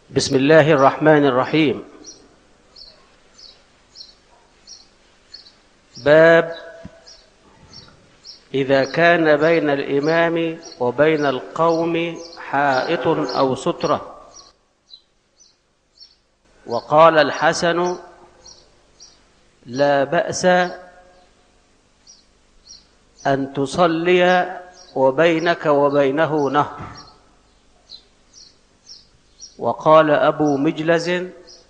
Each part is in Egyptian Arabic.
بسم الله الرحمن الرحيم باب إذا كان بين الإمام وبين القوم حائط أو سترة وقال الحسن لا بأس أن تصلي وبينك وبينه نهر وقال أبو مجلز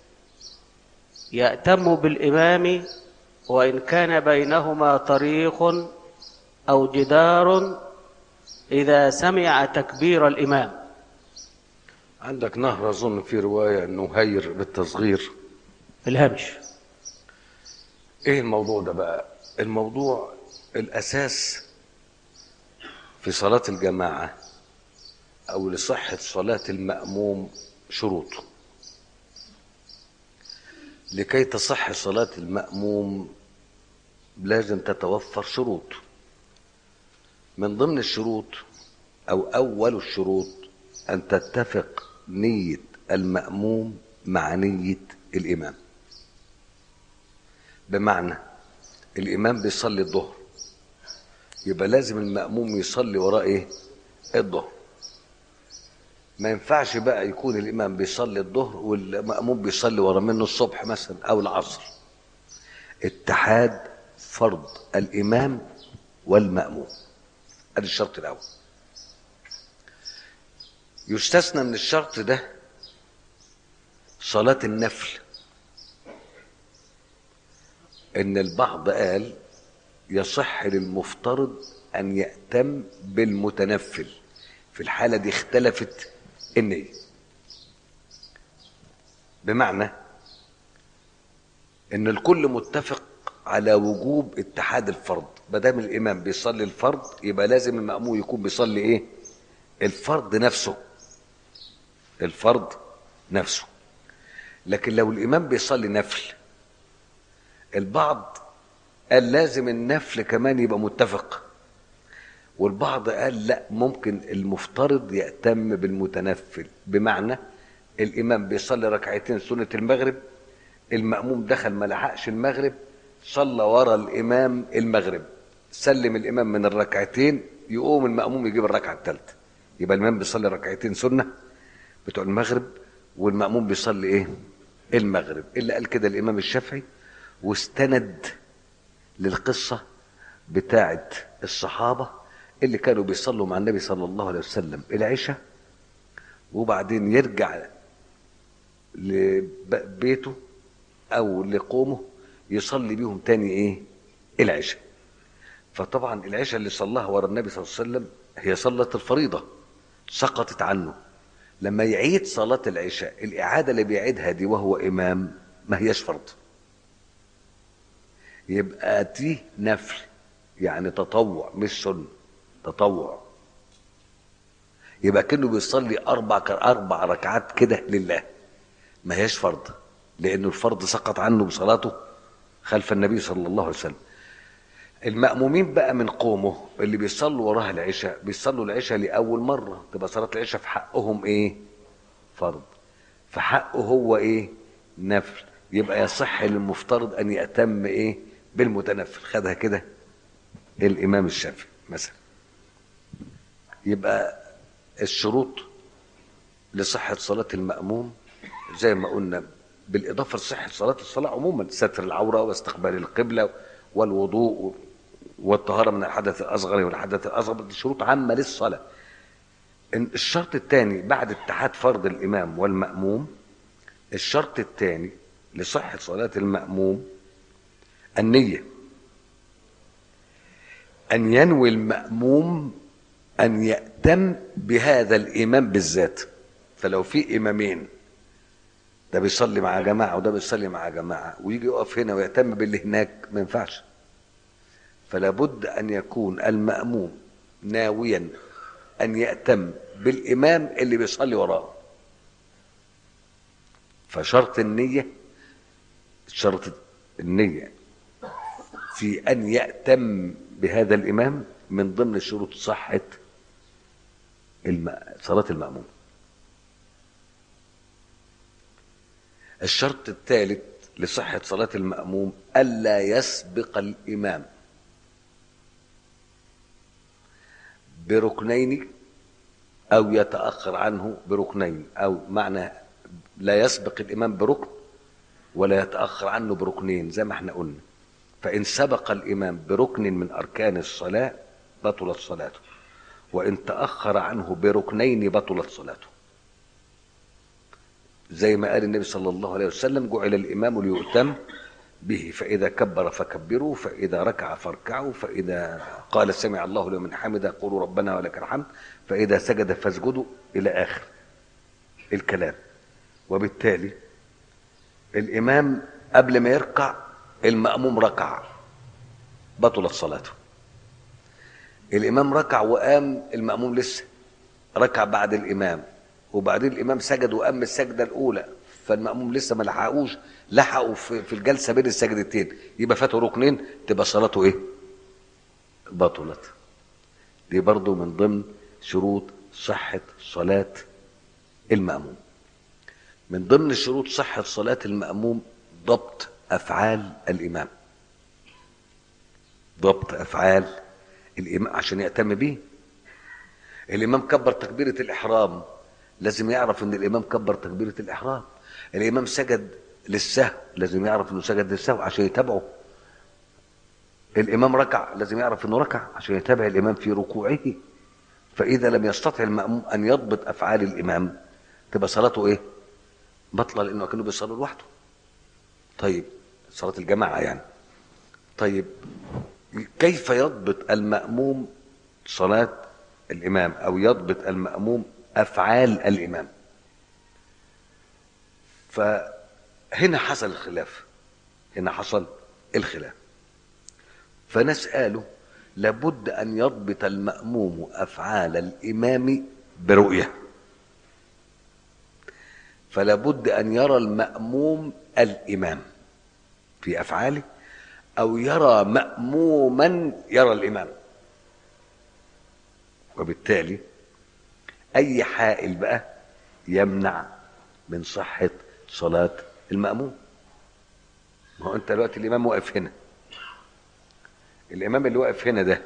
يأتم بالإمام وإن كان بينهما طريق أو جدار إذا سمع تكبير الإمام عندك نهر أظن في رواية نهير بالتصغير في الهامش إيه الموضوع ده بقى الموضوع الأساس في صلاة الجماعة أو لصحة صلاة المأموم شروط لكي تصح صلاة المأموم لازم تتوفر شروط من ضمن الشروط أو أول الشروط أن تتفق نية المأموم مع نية الإمام بمعنى الإمام بيصلي الظهر يبقى لازم المأموم يصلي وراه إيه؟ الظهر ما ينفعش بقى يكون الإمام بيصلي الظهر والمأموم بيصلي ورا منه الصبح مثلا أو العصر اتحاد فرض الإمام والمأموم ادي الشرط الأول يستثنى من الشرط ده صلاة النفل إن البعض قال يصح للمفترض أن يأتم بالمتنفل في الحالة دي اختلفت النية بمعنى ان الكل متفق على وجوب اتحاد الفرض ما دام الامام بيصلي الفرض يبقى لازم المأموم يكون بيصلي ايه الفرض نفسه الفرض نفسه لكن لو الامام بيصلي نفل البعض قال لازم النفل كمان يبقى متفق والبعض قال لا ممكن المفترض يأتم بالمتنفل بمعنى الإمام بيصلي ركعتين سنة المغرب المأموم دخل ما لحقش المغرب صلى ورا الإمام المغرب سلم الإمام من الركعتين يقوم المأموم يجيب الركعة الثالثة يبقى الإمام بيصلي ركعتين سنة بتوع المغرب والمأموم بيصلي إيه؟ المغرب اللي قال كده الإمام الشافعي واستند للقصة بتاعة الصحابة اللي كانوا بيصلوا مع النبي صلى الله عليه وسلم العشاء وبعدين يرجع لبيته او لقومه يصلي بيهم تاني ايه العشاء فطبعا العشاء اللي صلاها ورا النبي صلى الله عليه وسلم هي صلاة الفريضة سقطت عنه لما يعيد صلاة العشاء الإعادة اللي بيعيدها دي وهو إمام ما هياش فرض يبقى دي نفل يعني تطوع مش سنه تطوع يبقى كأنه بيصلي أربع أربع ركعات كده لله ما هياش فرض لأنه الفرض سقط عنه بصلاته خلف النبي صلى الله عليه وسلم المأمومين بقى من قومه اللي بيصلوا وراها العشاء بيصلوا العشاء لأول مرة تبقى صلاة العشاء في حقهم إيه؟ فرض في حقه هو إيه؟ نفل يبقى يصح للمفترض أن يأتم إيه؟ بالمتنفل خدها كده الإمام الشافعي مثلا يبقى الشروط لصحة صلاة المأموم زي ما قلنا بالإضافة لصحة صلاة الصلاة عموما ستر العورة واستقبال القبلة والوضوء والطهارة من الحدث الأصغر والحدث الأصغر دي شروط عامة للصلاة الشرط الثاني بعد اتحاد فرض الإمام والمأموم الشرط الثاني لصحة صلاة المأموم النية أن ينوي المأموم أن يأتم بهذا الإمام بالذات فلو في إمامين ده بيصلي مع جماعة وده بيصلي مع جماعة ويجي يقف هنا ويهتم باللي هناك ما ينفعش فلا بد أن يكون المأموم ناويا أن يأتم بالإمام اللي بيصلي وراه فشرط النية شرط النية في أن يأتم بهذا الإمام من ضمن شروط صحة الم... صلاة المأموم الشرط الثالث لصحة صلاة المأموم ألا يسبق الإمام بركنين أو يتأخر عنه بركنين أو معنى لا يسبق الإمام بركن ولا يتأخر عنه بركنين زي ما احنا قلنا فإن سبق الإمام بركن من أركان الصلاة بطلت صلاته وإن تأخر عنه بركنين بطلت صلاته زي ما قال النبي صلى الله عليه وسلم جعل الإمام ليؤتم به فإذا كبر فكبروا فإذا ركع فاركعوا فإذا قال سمع الله لمن حمده قولوا ربنا ولك الحمد فإذا سجد فاسجدوا إلى آخر الكلام وبالتالي الإمام قبل ما يركع المأموم ركع بطلت صلاته الإمام ركع وقام المأموم لسه ركع بعد الإمام وبعدين الإمام سجد وقام من السجدة الأولى فالمأموم لسه ما لحقوش لحقوا في في الجلسة بين السجدتين يبقى فاتوا ركنين تبقى صلاته إيه؟ بطلت دي برضو من ضمن شروط صحة صلاة المأموم من ضمن شروط صحة صلاة المأموم ضبط أفعال الإمام ضبط أفعال الإمام عشان يأتم به الإمام كبر تكبيرة الإحرام لازم يعرف إن الإمام كبر تكبيرة الإحرام الإمام سجد للسهو لازم يعرف إنه سجد للسهو عشان يتابعه الإمام ركع لازم يعرف إنه ركع عشان يتابع الإمام في ركوعه فإذا لم يستطع المأموم أن يضبط أفعال الإمام تبقى صلاته إيه؟ بطلة لأنه كانوا بيصلوا لوحده طيب صلاة الجماعة يعني طيب كيف يضبط المأموم صلاة الإمام أو يضبط المأموم أفعال الإمام فهنا حصل الخلاف هنا حصل الخلاف فناس قالوا لابد أن يضبط المأموم أفعال الإمام برؤية فلا بد أن يرى المأموم الإمام في أفعاله أو يرى مأموما يرى الإمام وبالتالي أي حائل بقى يمنع من صحة صلاة المأموم ما هو أنت دلوقتي الإمام واقف هنا الإمام اللي واقف هنا ده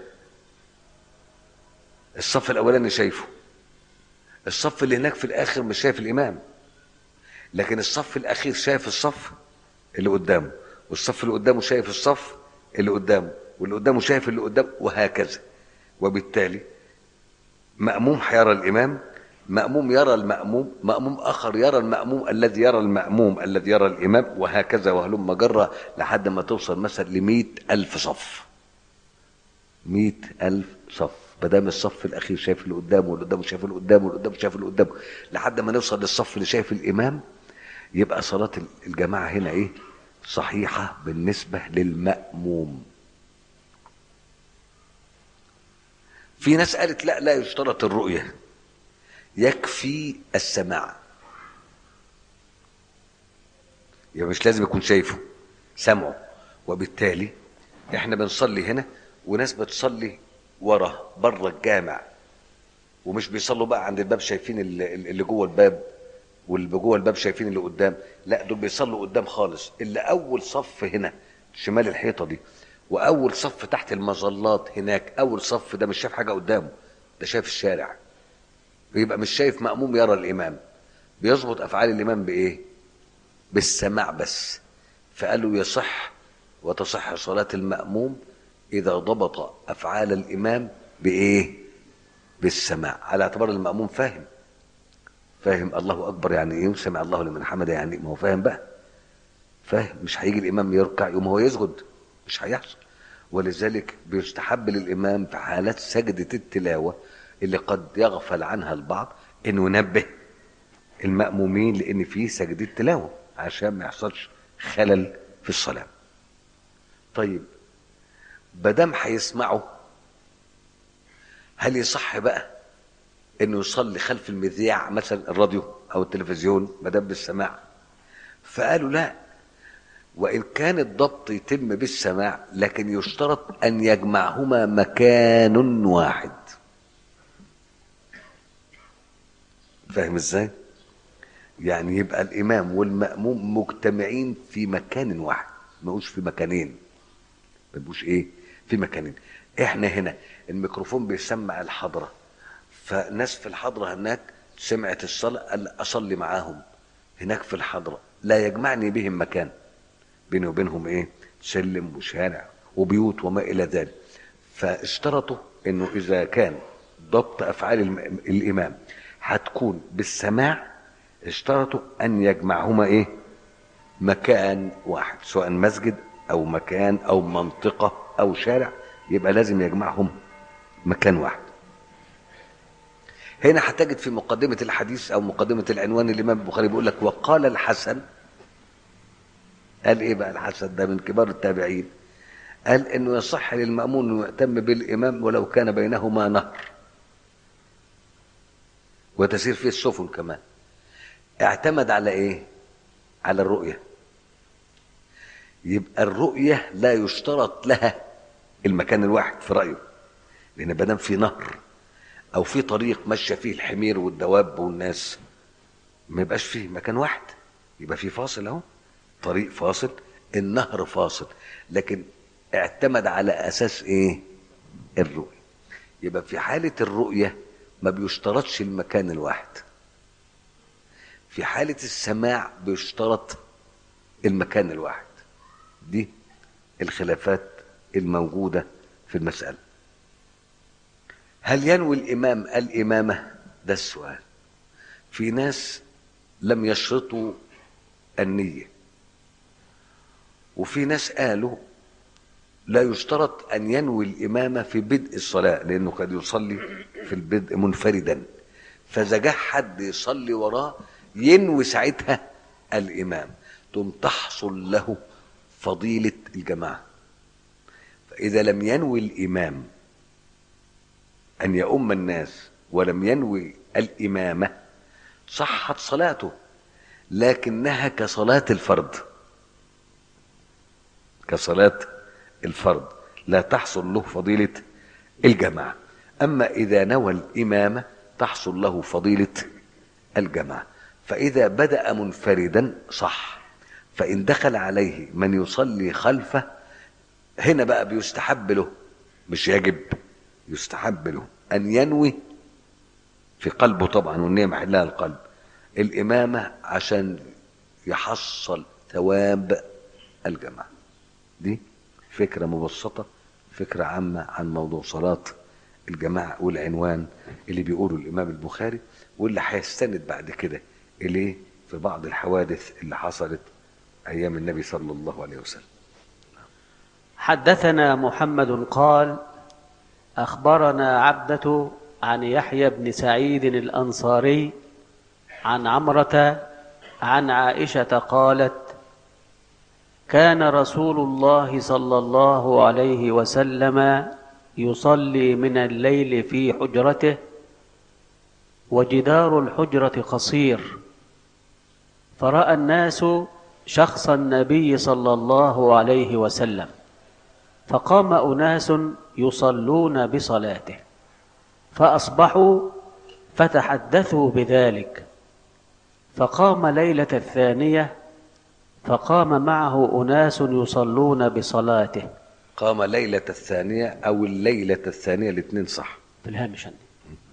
الصف الأولاني شايفه الصف اللي هناك في الآخر مش شايف الإمام لكن الصف الأخير شايف الصف اللي قدامه والصف اللي قدامه شايف الصف اللي قدامه واللي قدامه شايف اللي قدامه وهكذا وبالتالي مأموم هيرى الإمام مأموم يرى المأموم مأموم آخر يرى المأموم الذي يرى المأموم الذي يرى الإمام وهكذا وهلم جرة لحد ما توصل مثلا لمئة ألف صف مئة ألف صف مادام الصف الأخير شايف اللي قدامه واللي قدامه شايف اللي قدامه واللي قدامه شايف اللي قدامه لحد ما نوصل للصف اللي شايف الإمام يبقى صلاة الجماعة هنا إيه صحيحة بالنسبة للمأموم في ناس قالت لا لا يشترط الرؤية يكفي السماع يبقى مش لازم يكون شايفه سمعه وبالتالي احنا بنصلي هنا وناس بتصلي ورا بره الجامع ومش بيصلوا بقى عند الباب شايفين اللي اللي جوه الباب واللي جوه الباب شايفين اللي قدام لا دول بيصلوا قدام خالص اللي اول صف هنا شمال الحيطه دي واول صف تحت المظلات هناك اول صف ده مش شايف حاجه قدامه ده شايف الشارع يبقى مش شايف مأموم يرى الامام بيظبط افعال الامام بايه بالسماع بس فقالوا يصح وتصح صلاه المأموم اذا ضبط افعال الامام بايه بالسماع على اعتبار المأموم فاهم فاهم الله اكبر يعني ايه سمع الله لمن حمده يعني ما هو فاهم بقى فاهم مش هيجي الامام يركع يوم هو يسجد مش هيحصل ولذلك بيستحب للامام في حالات سجده التلاوه اللي قد يغفل عنها البعض انه ينبه المأمومين لان في سجده تلاوه عشان ما يحصلش خلل في الصلاه طيب بدام هيسمعوا هل يصح بقى انه يصلي خلف المذياع مثلا الراديو او التلفزيون ما دام بالسماع فقالوا لا وان كان الضبط يتم بالسماع لكن يشترط ان يجمعهما مكان واحد فاهم ازاي يعني يبقى الامام والمأموم مجتمعين في مكان واحد ما يبقوش في مكانين ما يبقوش ايه في مكانين احنا هنا الميكروفون بيسمع الحضره فناس في الحضره هناك سمعت الصلاه قال اصلي معاهم هناك في الحضره لا يجمعني بهم مكان بيني وبينهم ايه سلم وشارع وبيوت وما الى ذلك فاشترطوا انه اذا كان ضبط افعال الم- الامام هتكون بالسماع اشترطوا ان يجمعهما ايه مكان واحد سواء مسجد او مكان او منطقه او شارع يبقى لازم يجمعهم مكان واحد هنا هتجد في مقدمة الحديث أو مقدمة العنوان الإمام البخاري بيقول لك وقال الحسن قال إيه بقى الحسن ده من كبار التابعين قال إنه يصح للمأمون أن يهتم بالإمام ولو كان بينهما نهر وتسير فيه السفن كمان اعتمد على إيه؟ على الرؤية يبقى الرؤية لا يشترط لها المكان الواحد في رأيه لأن ما دام في نهر او في طريق ماشيه فيه الحمير والدواب والناس ما يبقاش فيه مكان واحد يبقى في فاصل اهو طريق فاصل النهر فاصل لكن اعتمد على اساس ايه الرؤيه يبقى في حاله الرؤيه ما بيشترطش المكان الواحد في حاله السماع بيشترط المكان الواحد دي الخلافات الموجوده في المساله هل ينوي الإمام الإمامة؟ ده السؤال. في ناس لم يشرطوا النية. وفي ناس قالوا لا يشترط أن ينوي الإمامة في بدء الصلاة لأنه قد يصلي في البدء منفردا. فإذا جه حد يصلي وراه ينوي ساعتها الإمام. ثم تحصل له فضيلة الجماعة. فإذا لم ينوي الإمام أن يؤم الناس ولم ينوي الإمامة صحت صلاته لكنها كصلاة الفرد كصلاة الفرد لا تحصل له فضيلة الجماعة أما إذا نوى الإمامة تحصل له فضيلة الجماعة فإذا بدأ منفردا صح فإن دخل عليه من يصلي خلفه هنا بقى بيستحب له مش يجب يستحب له أن ينوي في قلبه طبعا والنية محلها القلب الإمامة عشان يحصل ثواب الجماعة دي فكرة مبسطة فكرة عامة عن موضوع صلاة الجماعة والعنوان اللي بيقوله الإمام البخاري واللي هيستند بعد كده إليه في بعض الحوادث اللي حصلت أيام النبي صلى الله عليه وسلم حدثنا محمد قال اخبرنا عبده عن يحيى بن سعيد الانصاري عن عمره عن عائشه قالت كان رسول الله صلى الله عليه وسلم يصلي من الليل في حجرته وجدار الحجره قصير فراى الناس شخص النبي صلى الله عليه وسلم فقام اناس يصلون بصلاته فاصبحوا فتحدثوا بذلك فقام ليله الثانيه فقام معه اناس يصلون بصلاته قام ليلة الثانية أو الليلة الثانية الاثنين صح في الهامش عندي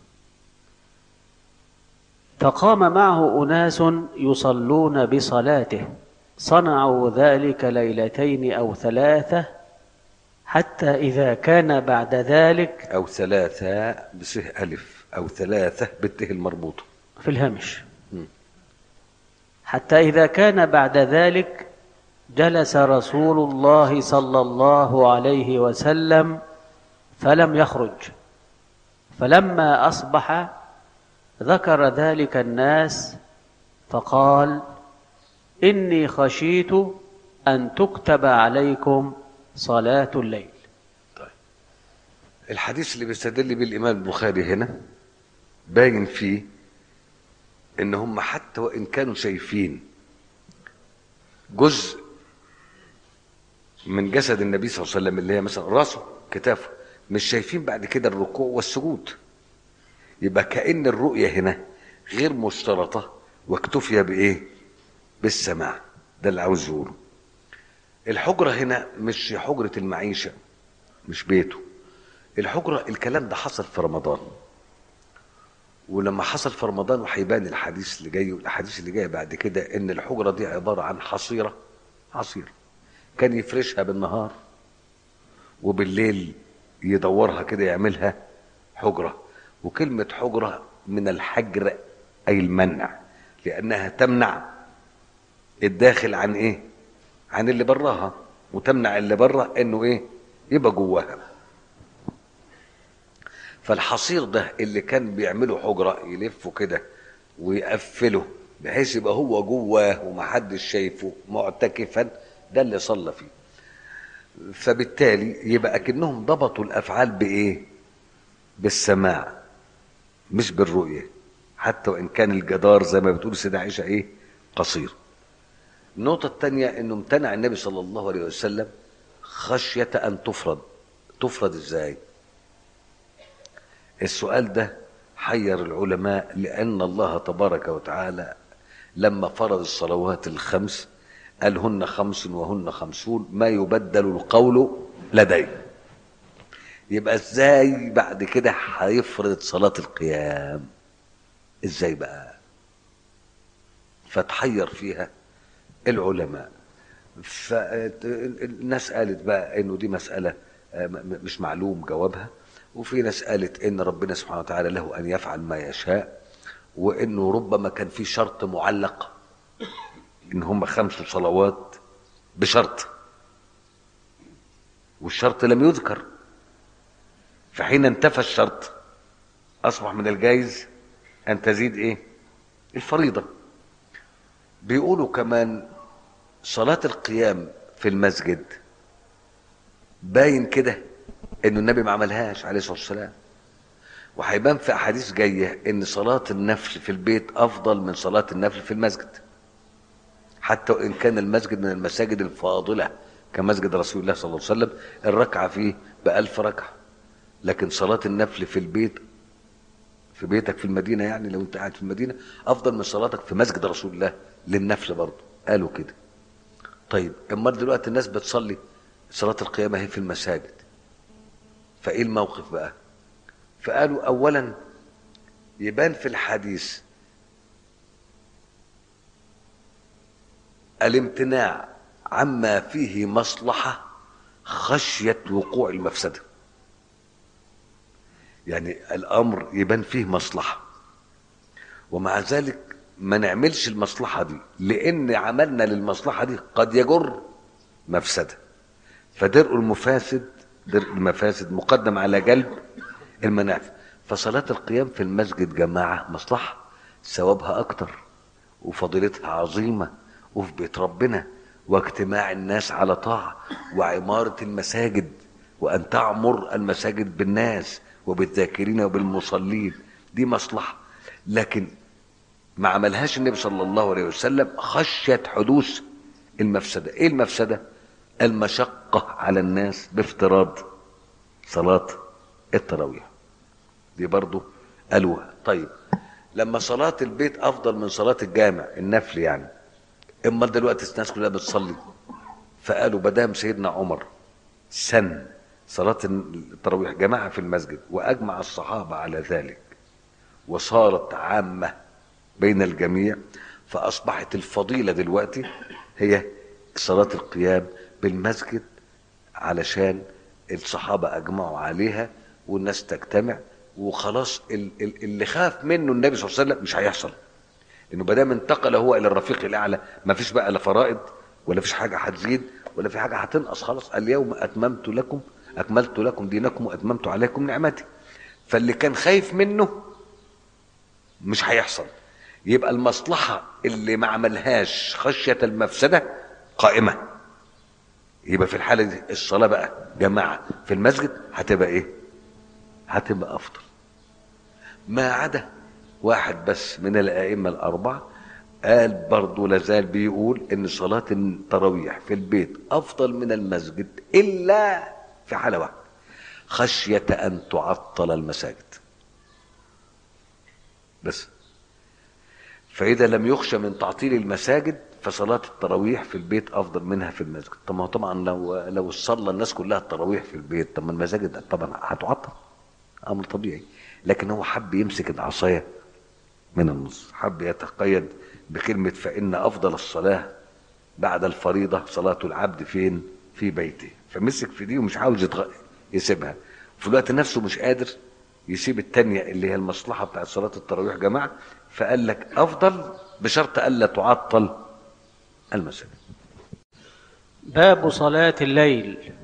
فقام معه اناس يصلون بصلاته صنعوا ذلك ليلتين او ثلاثه حتى اذا كان بعد ذلك أو ثلاثة بسه ألف أو ثلاثة بالته المربوطة في الهامش مم. حتى إذا كان بعد ذلك جلس رسول الله صلى الله عليه وسلم فلم يخرج فلما أصبح ذكر ذلك الناس فقال إني خشيت أن تكتب عليكم صلاة الليل الحديث اللي بيستدل بيه الإمام البخاري هنا باين فيه إن هم حتى وإن كانوا شايفين جزء من جسد النبي صلى الله عليه وسلم اللي هي مثلا راسه كتافه مش شايفين بعد كده الركوع والسجود يبقى كأن الرؤية هنا غير مشترطة واكتفي بايه بالسماع ده اللي عاوز يقوله الحجرة هنا مش حجرة المعيشة مش بيته الحجرة الكلام ده حصل في رمضان ولما حصل في رمضان وهيبان الحديث اللي جاي والاحاديث اللي جايه بعد كده ان الحجره دي عباره عن حصيره حصيره كان يفرشها بالنهار وبالليل يدورها كده يعملها حجره وكلمه حجره من الحجر اي المنع لانها تمنع الداخل عن ايه عن اللي براها وتمنع اللي بره انه ايه يبقى جواها فالحصير ده اللي كان بيعمله حجرة يلفه كده ويقفله بحيث يبقى هو جواه ومحدش شايفه معتكفا ده اللي صلى فيه فبالتالي يبقى كأنهم ضبطوا الأفعال بإيه بالسماع مش بالرؤية حتى وإن كان الجدار زي ما بتقول سيدة عائشة إيه قصير النقطة الثانية إنه امتنع النبي صلى الله عليه وسلم خشية أن تفرض تفرض إزاي السؤال ده حير العلماء لأن الله تبارك وتعالى لما فرض الصلوات الخمس قال هن خمس وهن خمسون ما يبدل القول لدي يبقى ازاي بعد كده هيفرض صلاة القيام ازاي بقى فتحير فيها العلماء فالناس قالت بقى انه دي مسألة مش معلوم جوابها وفي ناس قالت ان ربنا سبحانه وتعالى له ان يفعل ما يشاء وانه ربما كان في شرط معلق ان هم خمس صلوات بشرط والشرط لم يذكر فحين انتفى الشرط اصبح من الجائز ان تزيد ايه الفريضه بيقولوا كمان صلاه القيام في المسجد باين كده انه النبي ما عملهاش عليه الصلاه والسلام وهيبان في احاديث جايه ان صلاه النفل في البيت افضل من صلاه النفل في المسجد حتى وان كان المسجد من المساجد الفاضله كمسجد رسول الله صلى الله عليه وسلم الركعه فيه بألف ركعه لكن صلاه النفل في البيت في بيتك في المدينه يعني لو انت قاعد في المدينه افضل من صلاتك في مسجد رسول الله للنفل برضه قالوا كده طيب امال دلوقتي الناس بتصلي صلاه القيامه هي في المساجد فايه الموقف بقى فقالوا اولا يبان في الحديث الامتناع عما فيه مصلحة خشية وقوع المفسدة يعني الأمر يبان فيه مصلحة ومع ذلك ما نعملش المصلحة دي لأن عملنا للمصلحة دي قد يجر مفسدة فدرء المفاسد درء المفاسد مقدم على جلب المنافع فصلاة القيام في المسجد جماعة مصلحة ثوابها أكتر وفضيلتها عظيمة وفي بيت ربنا واجتماع الناس على طاعة وعمارة المساجد وأن تعمر المساجد بالناس وبالذاكرين وبالمصلين دي مصلحة لكن ما عملهاش النبي صلى الله عليه وسلم خشية حدوث المفسدة ايه المفسدة المشقة على الناس بافتراض صلاة التراويح دي برضو قالوها طيب لما صلاة البيت أفضل من صلاة الجامع النفل يعني اما دلوقتي الناس كلها بتصلي فقالوا بدام سيدنا عمر سن صلاة التراويح جماعة في المسجد وأجمع الصحابة على ذلك وصارت عامة بين الجميع فأصبحت الفضيلة دلوقتي هي صلاة القيام بالمسجد علشان الصحابة أجمعوا عليها والناس تجتمع وخلاص اللي خاف منه النبي صلى الله عليه وسلم مش هيحصل انه ما دام انتقل هو الى الرفيق الاعلى ما فيش بقى لا فرائض ولا فيش حاجه هتزيد ولا في حاجه هتنقص خلاص اليوم اتممت لكم اكملت لكم دينكم واتممت عليكم نعمتي فاللي كان خايف منه مش هيحصل يبقى المصلحه اللي ما عملهاش خشيه المفسده قائمه يبقى في الحاله دي الصلاه بقى جماعه في المسجد هتبقى ايه هتبقى افضل ما عدا واحد بس من الائمه الاربعه قال برضه لازال بيقول ان صلاه التراويح في البيت افضل من المسجد الا في حاله واحده خشيه ان تعطل المساجد بس فإذا لم يخشى من تعطيل المساجد فصلاة التراويح في البيت أفضل منها في المسجد طب ما هو طبعا لو لو صلى الناس كلها التراويح في البيت طب ما المساجد طبعا هتعطل أمر طبيعي لكن هو حب يمسك العصاية من النص حب يتقيد بكلمة فإن أفضل الصلاة بعد الفريضة صلاة العبد فين في بيته فمسك في دي ومش عاوز يتغ... يسيبها في الوقت نفسه مش قادر يسيب التانية اللي هي المصلحة بتاعت صلاة التراويح جماعة فقال لك أفضل بشرط ألا تعطل المساجد باب صلاة الليل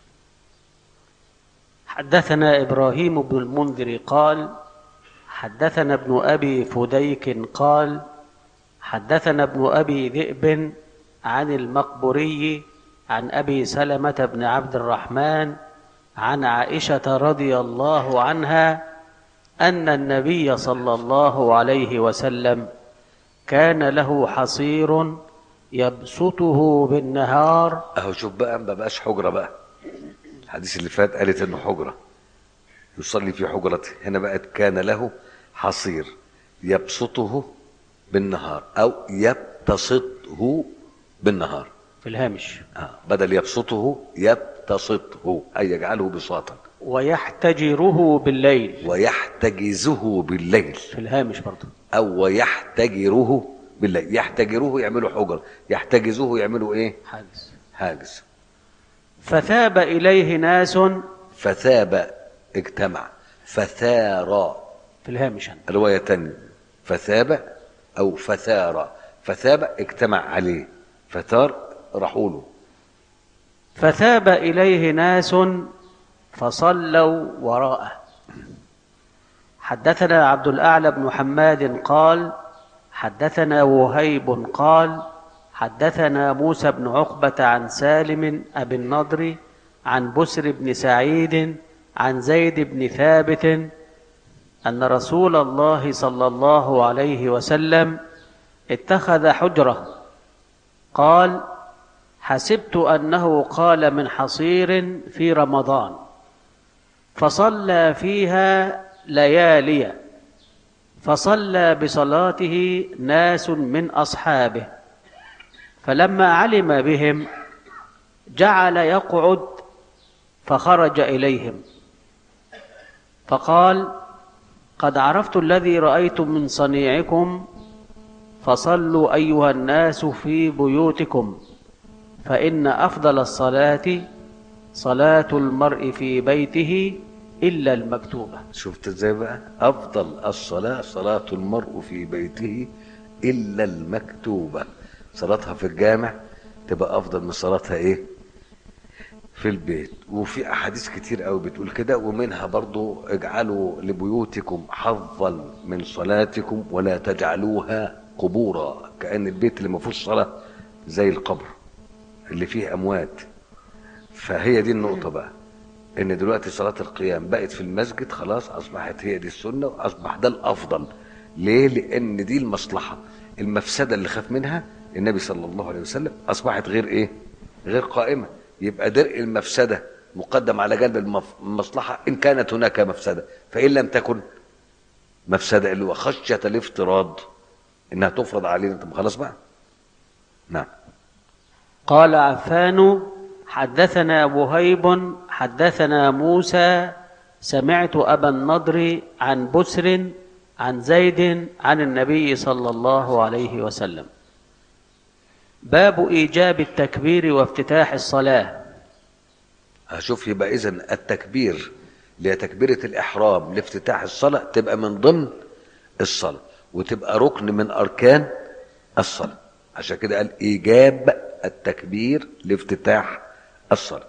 حدثنا إبراهيم بن المنذر قال حدثنا ابن أبي فديك قال حدثنا ابن أبي ذئب عن المقبري عن أبي سلمة بن عبد الرحمن عن عائشة رضي الله عنها أن النبي صلى الله عليه وسلم كان له حصير يبسطه بالنهار أهو شوف بقى ما بقاش حجرة بقى الحديث اللي فات قالت إنه حجرة يصلي في حجرته هنا بقت كان له حصير يبسطه بالنهار أو يبتسطه بالنهار في الهامش آه. بدل يبسطه يبتسطه أي يجعله بساطا ويحتجره بالليل ويحتجزه بالليل في الهامش برضه أو ويحتجره بالليل يحتجره يعملوا حجر يحتجزه يعملوا إيه حاجز حاجز فثاب إليه ناس فثاب اجتمع فثار في الهامش هنا. رواية تانية فثاب أو فثار فثاب اجتمع عليه فثار راحوا له فثاب إليه ناس فصلوا وراءه حدثنا عبد الأعلى بن حماد قال حدثنا وهيب قال حدثنا موسى بن عقبة عن سالم أبي النضر عن بسر بن سعيد عن زيد بن ثابت أن رسول الله صلى الله عليه وسلم اتخذ حجرة قال حسبت أنه قال من حصير في رمضان فصلى فيها ليالي فصلى بصلاته ناس من أصحابه فلما علم بهم جعل يقعد فخرج إليهم فقال قد عرفت الذي رأيتم من صنيعكم فصلوا أيها الناس في بيوتكم فإن أفضل الصلاة صلاة المرء في بيته إلا المكتوبة شفت ازاي بقى افضل الصلاه صلاه المرء في بيته الا المكتوبه صلاتها في الجامع تبقى افضل من صلاتها ايه في البيت وفي احاديث كتير قوي بتقول كده ومنها برضو اجعلوا لبيوتكم حظا من صلاتكم ولا تجعلوها قبورا كأن البيت اللي ما فيهوش صلاة زي القبر اللي فيه أموات فهي دي النقطة بقى ان دلوقتي صلاة القيام بقت في المسجد خلاص اصبحت هي دي السنة واصبح ده الافضل ليه لان دي المصلحة المفسدة اللي خاف منها النبي صلى الله عليه وسلم اصبحت غير ايه غير قائمة يبقى درء المفسدة مقدم على جلب المف- المصلحة ان كانت هناك مفسدة فان لم تكن مفسدة اللي هو خشية الافتراض انها تفرض علينا طب خلاص بقى نعم قال عفان حدثنا وهيب حدثنا موسى سمعت أبا النضر عن بسر عن زيد عن النبي صلى الله عليه وسلم باب إيجاب التكبير وافتتاح الصلاة هشوف يبقى اذا التكبير اللي هي تكبيره الاحرام لافتتاح الصلاه تبقى من ضمن الصلاه وتبقى ركن من اركان الصلاه عشان كده قال ايجاب التكبير لافتتاح الصلاه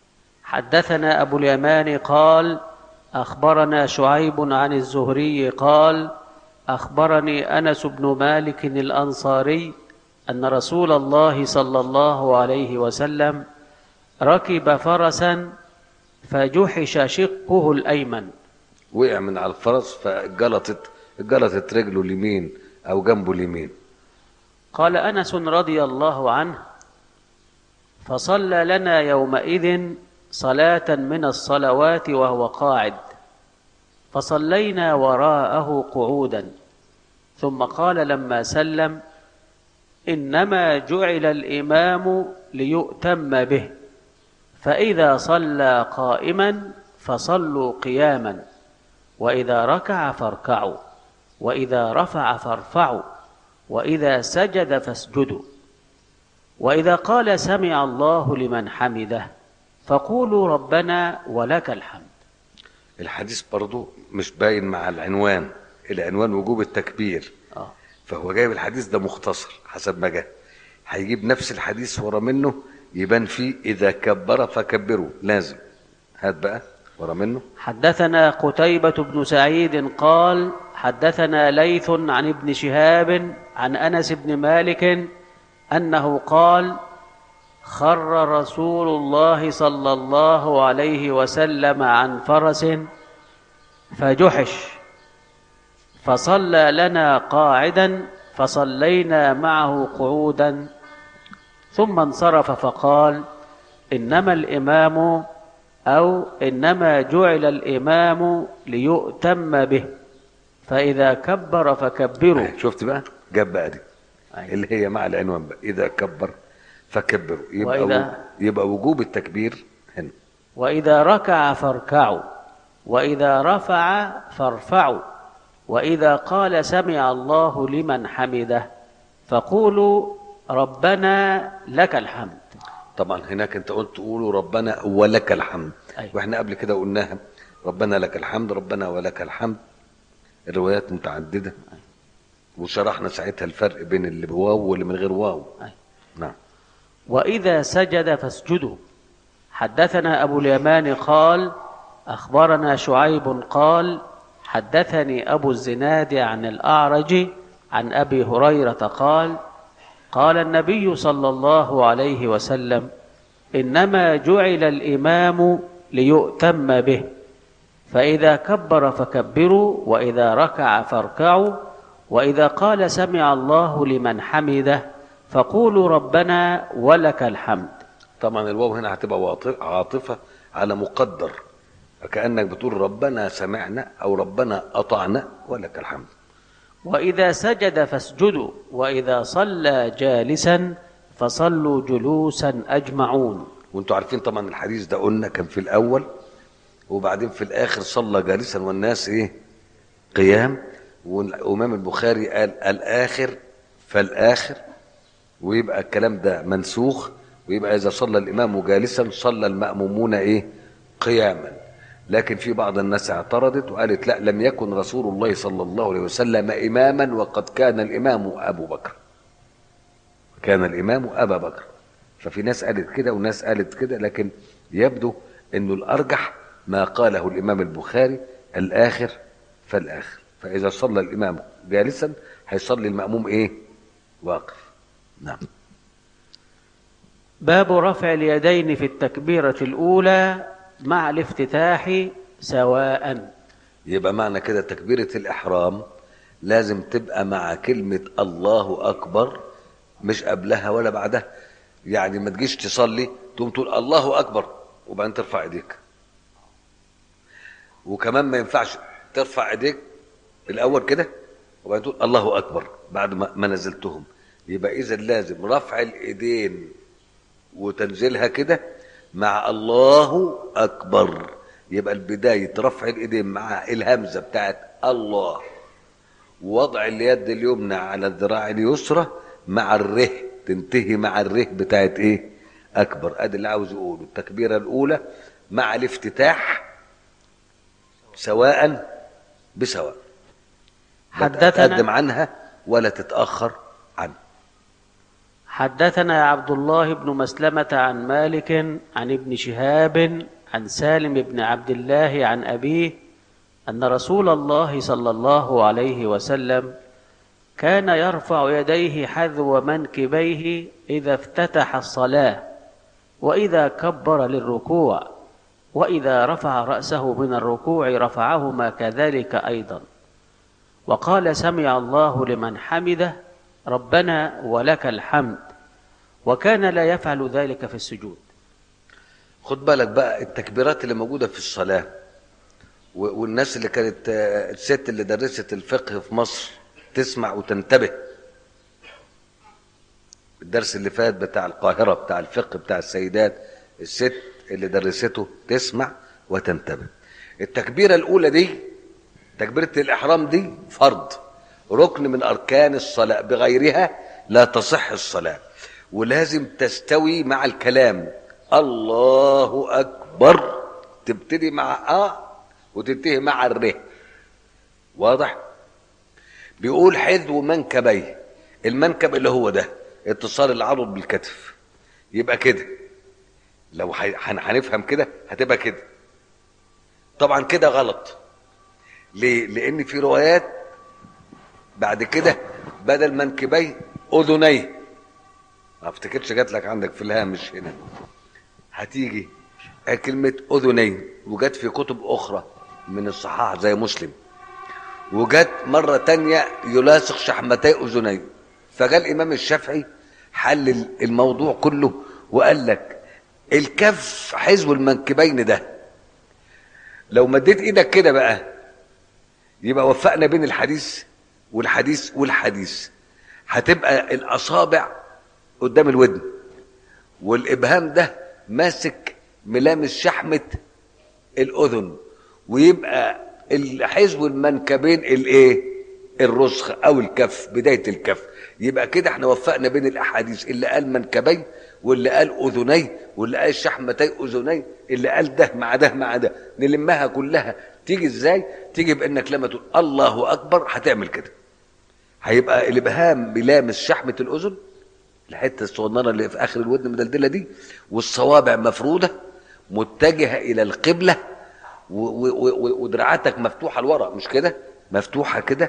حدثنا أبو اليمان قال أخبرنا شعيب عن الزهري قال أخبرني أنس بن مالك الأنصاري أن رسول الله صلى الله عليه وسلم ركب فرسا فجحش شقه الأيمن وقع من على الفرس فجلطت جلطت رجله اليمين او جنبه اليمين قال أنس رضي الله عنه فصلى لنا يومئذ صلاة من الصلوات وهو قاعد فصلينا وراءه قعودا ثم قال لما سلم انما جعل الامام ليؤتم به فاذا صلى قائما فصلوا قياما واذا ركع فاركعوا واذا رفع فارفعوا واذا سجد فاسجدوا واذا قال سمع الله لمن حمده فقولوا ربنا ولك الحمد الحديث برضو مش باين مع العنوان العنوان وجوب التكبير آه. فهو جايب الحديث ده مختصر حسب ما جاء هيجيب نفس الحديث ورا منه يبان فيه اذا كبر فكبروا لازم هات بقى ورا منه حدثنا قتيبة بن سعيد قال حدثنا ليث عن ابن شهاب عن أنس بن مالك أنه قال خر رسول الله صلى الله عليه وسلم عن فرس فجحش فصلى لنا قاعدا فصلينا معه قعودا ثم انصرف فقال انما الامام او انما جعل الامام ليؤتم به فاذا كبر فكبروا شفت بقى جاب بقى دي أيوة. اللي هي مع العنوان بقى اذا كبر فكبروا يبقى وإذا- و... يبقى وجوب التكبير هنا واذا ركع فاركعوا واذا رفع فارفعوا واذا قال سمع الله لمن حمده فقولوا ربنا لك الحمد طبعا هناك انت قلت قولوا ربنا ولك الحمد أيوة. واحنا قبل كده قلناها ربنا لك الحمد ربنا ولك الحمد الروايات متعدده وشرحنا ساعتها الفرق بين اللي بواو واللي من غير واو أيوة. نعم واذا سجد فاسجدوا حدثنا ابو اليمان قال اخبرنا شعيب قال حدثني ابو الزناد عن الاعرج عن ابي هريره قال قال النبي صلى الله عليه وسلم انما جعل الامام ليؤتم به فاذا كبر فكبروا واذا ركع فاركعوا واذا قال سمع الله لمن حمده فقولوا ربنا ولك الحمد طبعا الواو هنا هتبقى واطف- عاطفه على مقدر كانك بتقول ربنا سمعنا او ربنا اطعنا ولك الحمد واذا سجد فاسجدوا واذا صلى جالسا فصلوا جلوسا اجمعون وانتوا عارفين طبعا الحديث ده قلنا كان في الاول وبعدين في الاخر صلى جالسا والناس ايه قيام والامام البخاري قال الاخر فالاخر ويبقى الكلام ده منسوخ ويبقى اذا صلى الامام جالسا صلى المامومون ايه قياما لكن في بعض الناس اعترضت وقالت لا لم يكن رسول الله صلى الله عليه وسلم اماما وقد كان الامام ابو بكر كان الامام ابا بكر ففي ناس قالت كده وناس قالت كده لكن يبدو انه الارجح ما قاله الامام البخاري الاخر فالاخر فاذا صلى الامام جالسا هيصلي الماموم ايه واقف نعم باب رفع اليدين في التكبيره الاولى مع الافتتاح سواء يبقى معنى كده تكبيرة الإحرام لازم تبقى مع كلمة الله أكبر مش قبلها ولا بعدها يعني ما تجيش تصلي تقوم تقول الله أكبر وبعدين ترفع إيديك وكمان ما ينفعش ترفع إيديك الأول كده وبعدين تقول الله أكبر بعد ما ما نزلتهم يبقى إذا لازم رفع الإيدين وتنزيلها كده مع الله اكبر يبقى البدايه رفع الايدين مع الهمزه بتاعت الله ووضع اليد اليمنى على الذراع اليسرى مع الره تنتهي مع الره بتاعت ايه اكبر ادي اللي عاوز اقوله التكبيره الاولى مع الافتتاح سواء بسواء لا حدثنا- تتقدم عنها ولا تتاخر عنها حدثنا عبد الله بن مسلمة عن مالك عن ابن شهاب عن سالم بن عبد الله عن أبيه أن رسول الله صلى الله عليه وسلم كان يرفع يديه حذو منكبيه إذا افتتح الصلاة وإذا كبر للركوع وإذا رفع رأسه من الركوع رفعهما كذلك أيضا وقال سمع الله لمن حمده ربنا ولك الحمد وكان لا يفعل ذلك في السجود خد بالك بقى التكبيرات اللي موجوده في الصلاه و- والناس اللي كانت آه، الست اللي درست الفقه في مصر تسمع وتنتبه الدرس اللي فات بتاع القاهرة بتاع الفقه بتاع السيدات الست اللي درسته تسمع وتنتبه التكبيرة الأولى دي تكبيرة الإحرام دي فرض ركن من أركان الصلاة بغيرها لا تصح الصلاة ولازم تستوي مع الكلام الله أكبر تبتدي مع آه وتنتهي مع الره واضح بيقول حذو منكبيه المنكب اللي هو ده اتصال العضد بالكتف يبقى كده لو ح- هن- هنفهم كده هتبقى كده طبعا كده غلط ليه لان في روايات بعد كده بدل منكبيه اذنيه ما افتكرش جات لك عندك في الهامش هنا هتيجي كلمة أذنين وجت في كتب أخرى من الصحاح زي مسلم وجت مرة تانية يلاصق شحمتي أذنين فجاء الإمام الشافعي حل الموضوع كله وقال لك الكف حزب المنكبين ده لو مديت ايدك كده بقى يبقى وفقنا بين الحديث والحديث والحديث هتبقى الأصابع قدام الودن والإبهام ده ماسك ملامس شحمة الأذن ويبقى الحزب المنكبين الايه الرسخ او الكف بدايه الكف يبقى كده احنا وفقنا بين الاحاديث اللي قال منكبي واللي قال اذني واللي قال شحمتي اذني اللي قال ده مع ده مع ده نلمها كلها تيجي ازاي تيجي بانك لما تقول الله اكبر هتعمل كده هيبقى الابهام بلامس شحمه الاذن الحته الصغننه اللي في اخر الودن مدلدله دي والصوابع مفروده متجهه الى القبله و- و- و- ودراعاتك مفتوحه لورا مش كده مفتوحه كده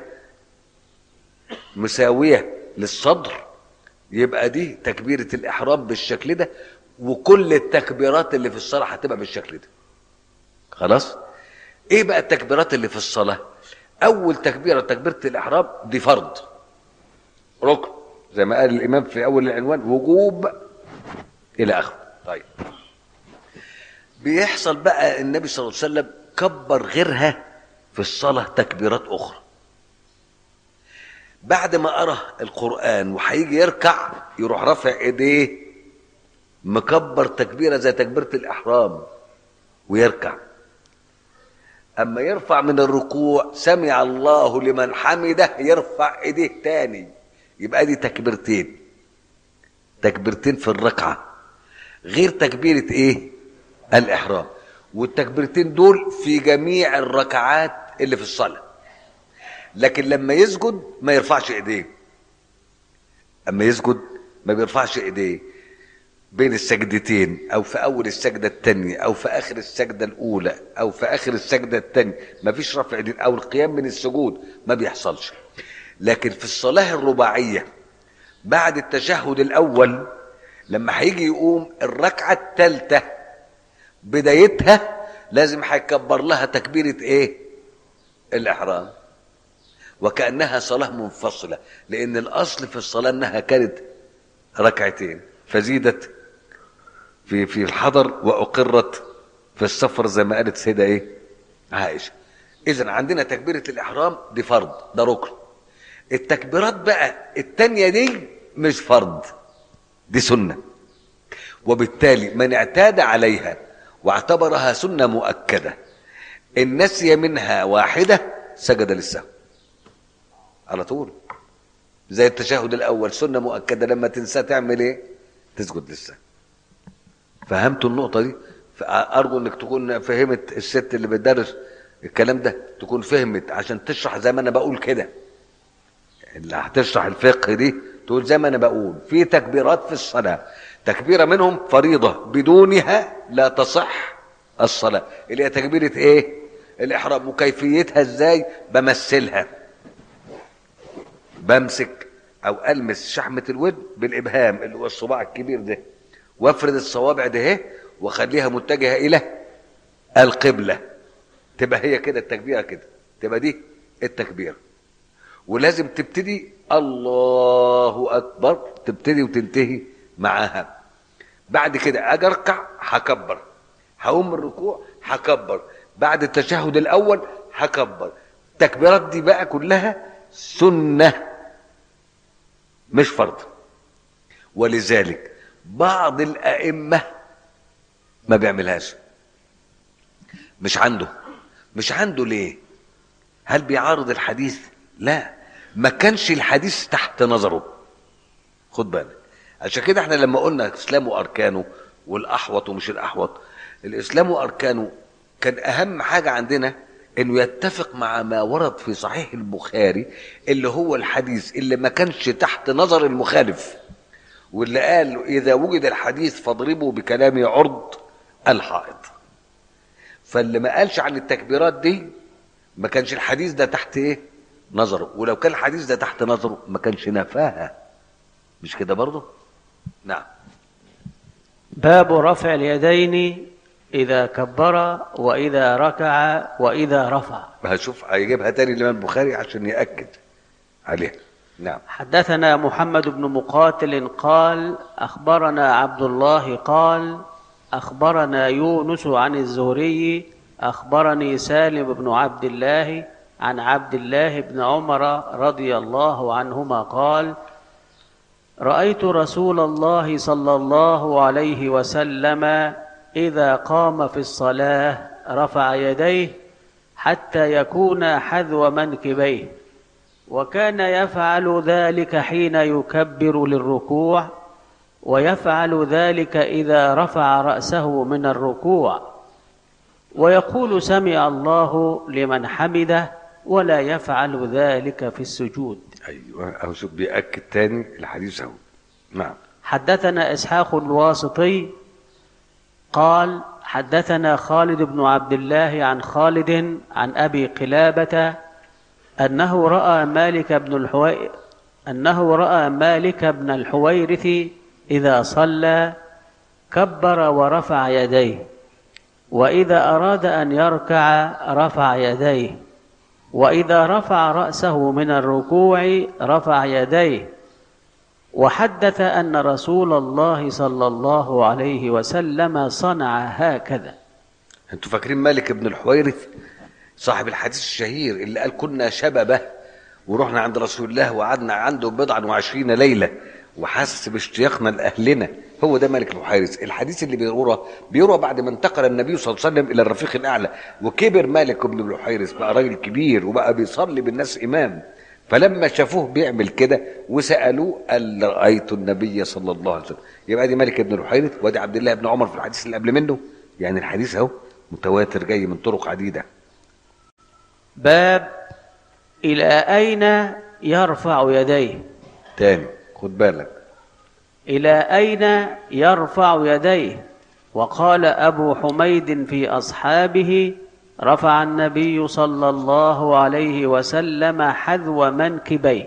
مساويه للصدر يبقى دي تكبيره الاحرام بالشكل ده وكل التكبيرات اللي في الصلاه هتبقى بالشكل ده خلاص ايه بقى التكبيرات اللي في الصلاه اول تكبيره تكبيره الاحرام دي فرض ركن زي ما قال الامام في اول العنوان وجوب الى اخره طيب بيحصل بقى النبي صلى الله عليه وسلم كبر غيرها في الصلاة تكبيرات أخرى بعد ما قرأ القرآن وهيجي يركع يروح رافع ايديه مكبر تكبيرة زي تكبيرة الإحرام ويركع أما يرفع من الركوع سمع الله لمن حمده يرفع ايديه تاني يبقى دي تكبيرتين تكبيرتين في الركعة غير تكبيرة ايه الإحرام والتكبيرتين دول في جميع الركعات اللي في الصلاة لكن لما يسجد ما يرفعش ايديه اما يسجد ما بيرفعش ايديه بين السجدتين او في اول السجده الثانيه او في اخر السجده الاولى او في اخر السجده الثانيه ما فيش رفع ايدين او القيام من السجود ما بيحصلش لكن في الصلاه الرباعيه بعد التشهد الاول لما هيجي يقوم الركعه الثالثه بدايتها لازم هيكبر لها تكبيره ايه الاحرام وكانها صلاه منفصله لان الاصل في الصلاه انها كانت ركعتين فزيدت في في الحضر واقرت في السفر زي ما قالت سيده ايه عائشه اذا عندنا تكبيره الاحرام دي فرض ده ركن التكبيرات بقى التانية دي مش فرض دي سنه وبالتالي من اعتاد عليها واعتبرها سنه مؤكده ان نسي منها واحده سجد للسهو على طول زي التشهد الاول سنه مؤكده لما تنسى تعمل ايه تسجد للسهو فهمتوا النقطه دي ارجو انك تكون فهمت الست اللي بتدرس الكلام ده تكون فهمت عشان تشرح زي ما انا بقول كده اللي هتشرح الفقه دي تقول زي ما انا بقول في تكبيرات في الصلاه تكبيره منهم فريضه بدونها لا تصح الصلاه اللي هي تكبيره ايه الاحرام وكيفيتها ازاي بمثلها بمسك او المس شحمه الودن بالابهام اللي هو الصباع الكبير ده وافرد الصوابع ده اهي واخليها متجهه الى القبله تبقى هي كده التكبيره كده تبقى دي التكبيره ولازم تبتدي الله اكبر تبتدي وتنتهي معاها بعد كده اجي اركع هكبر هقوم من الركوع هكبر بعد التشهد الاول هكبر التكبيرات دي بقى كلها سنة مش فرض ولذلك بعض الأئمة ما بيعملهاش مش عنده مش عنده ليه هل بيعارض الحديث لا ما كانش الحديث تحت نظره خد بالك عشان كده احنا لما قلنا الاسلام واركانه والاحوط ومش الاحوط الاسلام واركانه كان اهم حاجه عندنا انه يتفق مع ما ورد في صحيح البخاري اللي هو الحديث اللي ما كانش تحت نظر المخالف واللي قال اذا وجد الحديث فاضربوا بكلام عرض الحائط فاللي ما قالش عن التكبيرات دي ما كانش الحديث ده تحت ايه نظره ولو كان الحديث ده تحت نظره ما كانش نفاها مش كده برضه نعم باب رفع اليدين إذا كبر وإذا ركع وإذا رفع هشوف هيجيبها تاني الامام البخاري عشان ياكد عليها نعم حدثنا محمد بن مقاتل قال أخبرنا عبد الله قال أخبرنا يونس عن الزهري أخبرني سالم بن عبد الله عن عبد الله بن عمر رضي الله عنهما قال رأيت رسول الله صلى الله عليه وسلم إذا قام في الصلاة رفع يديه حتى يكون حذو منكبيه وكان يفعل ذلك حين يكبر للركوع ويفعل ذلك إذا رفع رأسه من الركوع ويقول سمع الله لمن حمده ولا يفعل ذلك في السجود ايوه اهو شوف بياكد تاني الحديث اهو نعم حدثنا اسحاق الواسطي قال حدثنا خالد بن عبد الله عن خالد عن ابي قلابه انه راى مالك بن الحوي انه راى مالك بن الحويرث اذا صلى كبر ورفع يديه واذا اراد ان يركع رفع يديه واذا رفع راسه من الركوع رفع يديه وحدث ان رسول الله صلى الله عليه وسلم صنع هكذا انتوا فاكرين مالك بن الحويرث صاحب الحديث الشهير اللي قال كنا شببه ورحنا عند رسول الله وقعدنا عنده بضعا وعشرين ليلة وحس باشتياقنا لأهلنا هو ده مالك بن الحويرث الحديث اللي بيروى بيروى بعد ما انتقل النبي صلى الله عليه وسلم إلى الرفيق الأعلى وكبر مالك بن الحويرث بقى راجل كبير وبقى بيصلي بالناس إمام فلما شافوه بيعمل كده وسألوه قال رأيت النبي صلى الله عليه وسلم يبقى دي مالك بن الحويرث وادي عبد الله بن عمر في الحديث اللي قبل منه يعني الحديث اهو متواتر جاي من طرق عديده باب إلى أين يرفع يديه تاني خد بالك إلى أين يرفع يديه وقال أبو حميد في أصحابه رفع النبي صلى الله عليه وسلم حذو منكبيه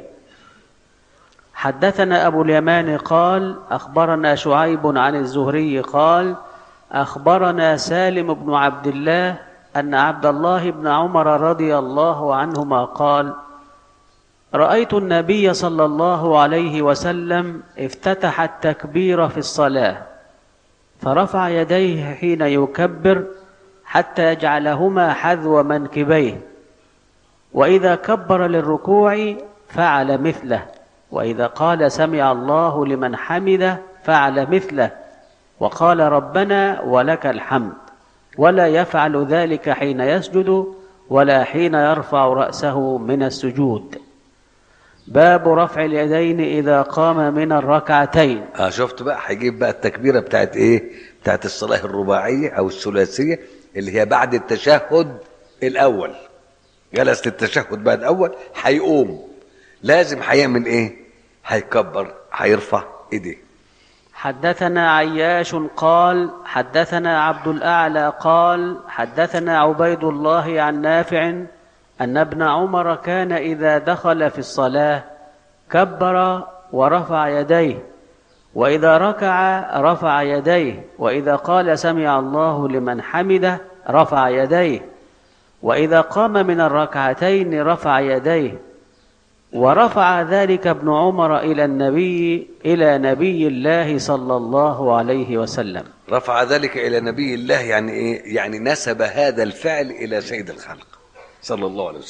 حدثنا أبو اليمان قال أخبرنا شعيب عن الزهري قال أخبرنا سالم بن عبد الله أن عبد الله بن عمر رضي الله عنهما قال رأيت النبي صلى الله عليه وسلم افتتح التكبير في الصلاة فرفع يديه حين يكبر حتى يجعلهما حذو منكبيه وإذا كبر للركوع فعل مثله وإذا قال سمع الله لمن حمده فعل مثله وقال ربنا ولك الحمد ولا يفعل ذلك حين يسجد ولا حين يرفع رأسه من السجود باب رفع اليدين إذا قام من الركعتين اه شفت بقى هيجيب بقى التكبيره بتاعت ايه بتاعت الصلاه الرباعيه او الثلاثيه اللي هي بعد التشهد الاول جلس للتشهد بقى الاول هيقوم لازم هيعمل ايه هيكبر هيرفع ايديه حدثنا عياش قال حدثنا عبد الأعلى قال حدثنا عبيد الله عن نافع أن ابن عمر كان إذا دخل في الصلاة كبر ورفع يديه وإذا ركع رفع يديه وإذا قال سمع الله لمن حمده رفع يديه وإذا قام من الركعتين رفع يديه ورفع ذلك ابن عمر إلى النبي إلى نبي الله صلى الله عليه وسلم رفع ذلك الى نبي الله يعني ايه يعني نسب هذا الفعل الى سيد الخلق صلى الله عليه وسلم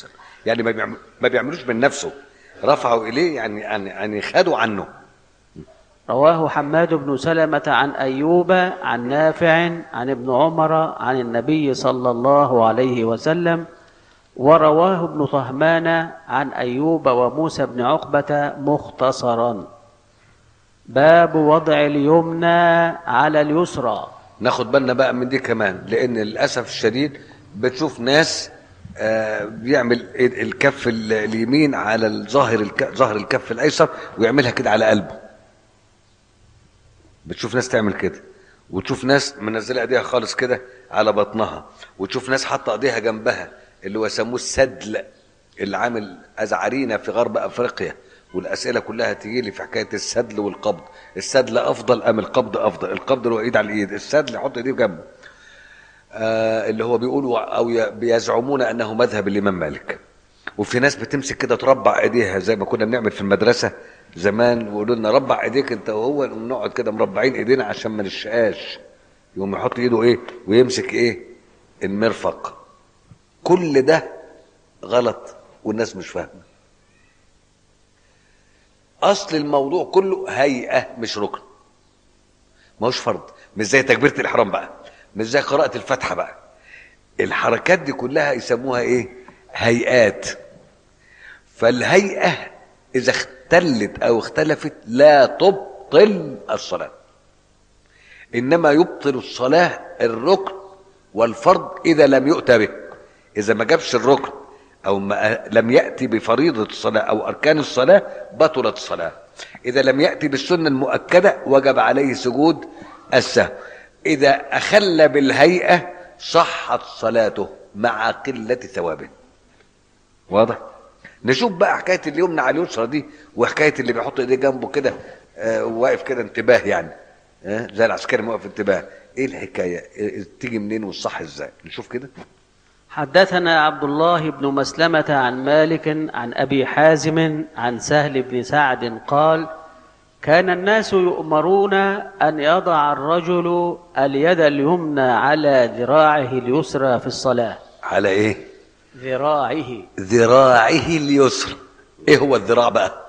يعني ما, بيعمل ما بيعملوش من نفسه رفعوا اليه يعني يعني يعني خدوا عنه رواه حماد بن سلمة عن أيوب عن نافع عن ابن عمر عن النبي صلى الله عليه وسلم ورواه ابن طهمان عن أيوب وموسى بن عقبة مختصرا باب وضع اليمنى على اليسرى ناخد بالنا بقى من دي كمان لان للاسف الشديد بتشوف ناس آه، بيعمل ال- الكف ال- اليمين على الظاهر الك... ظهر الكف الايسر ويعملها كده على قلبه بتشوف ناس تعمل كده وتشوف ناس منزله ايديها خالص كده على بطنها وتشوف ناس حاطه ايديها جنبها اللي هو يسموه السدل اللي عامل ازعرينا في غرب افريقيا والاسئله كلها تيجي لي في حكايه السدل والقبض السدل افضل ام القبض افضل القبض اللي هو ايد على الايد السدل يحط ايديه جنبه آه اللي هو بيقولوا او ي- بيزعمون انه مذهب الامام مالك وفي ناس بتمسك كده تربع ايديها زي ما كنا بنعمل في المدرسه زمان ويقولوا لنا ربع ايديك انت وهو نقوم نقعد كده مربعين ايدينا عشان ما نشقاش يقوم يحط ايده ايه ويمسك ايه المرفق كل ده غلط والناس مش فاهمه اصل الموضوع كله هيئه مش ركن ما هوش فرض مش زي تكبيره الاحرام بقى مش زي قراءه الفاتحه بقى الحركات دي كلها يسموها ايه هيئات فالهيئه اذا اختلت او اختلفت لا تبطل الصلاه انما يبطل الصلاه الركن والفرض اذا لم يؤتى به اذا ما جابش الركن او ما لم ياتي بفريضه الصلاه او اركان الصلاه بطلت الصلاه اذا لم ياتي بالسنه المؤكده وجب عليه سجود السهو اذا اخل بالهيئه صحت صلاته مع قله ثوابه واضح نشوف بقى حكايه اليمنى على اليسرى دي وحكايه اللي بيحط ايديه جنبه كده آه واقف كده انتباه يعني آه زي العسكري موقف انتباه ايه الحكايه إيه تيجي منين والصح ازاي نشوف كده حدثنا عبد الله بن مسلمة عن مالك عن أبي حازم عن سهل بن سعد قال كان الناس يؤمرون أن يضع الرجل اليد اليمنى على ذراعه اليسرى في الصلاة على ايه ذراعه ذراعه اليسرى ايه هو الذراع بقى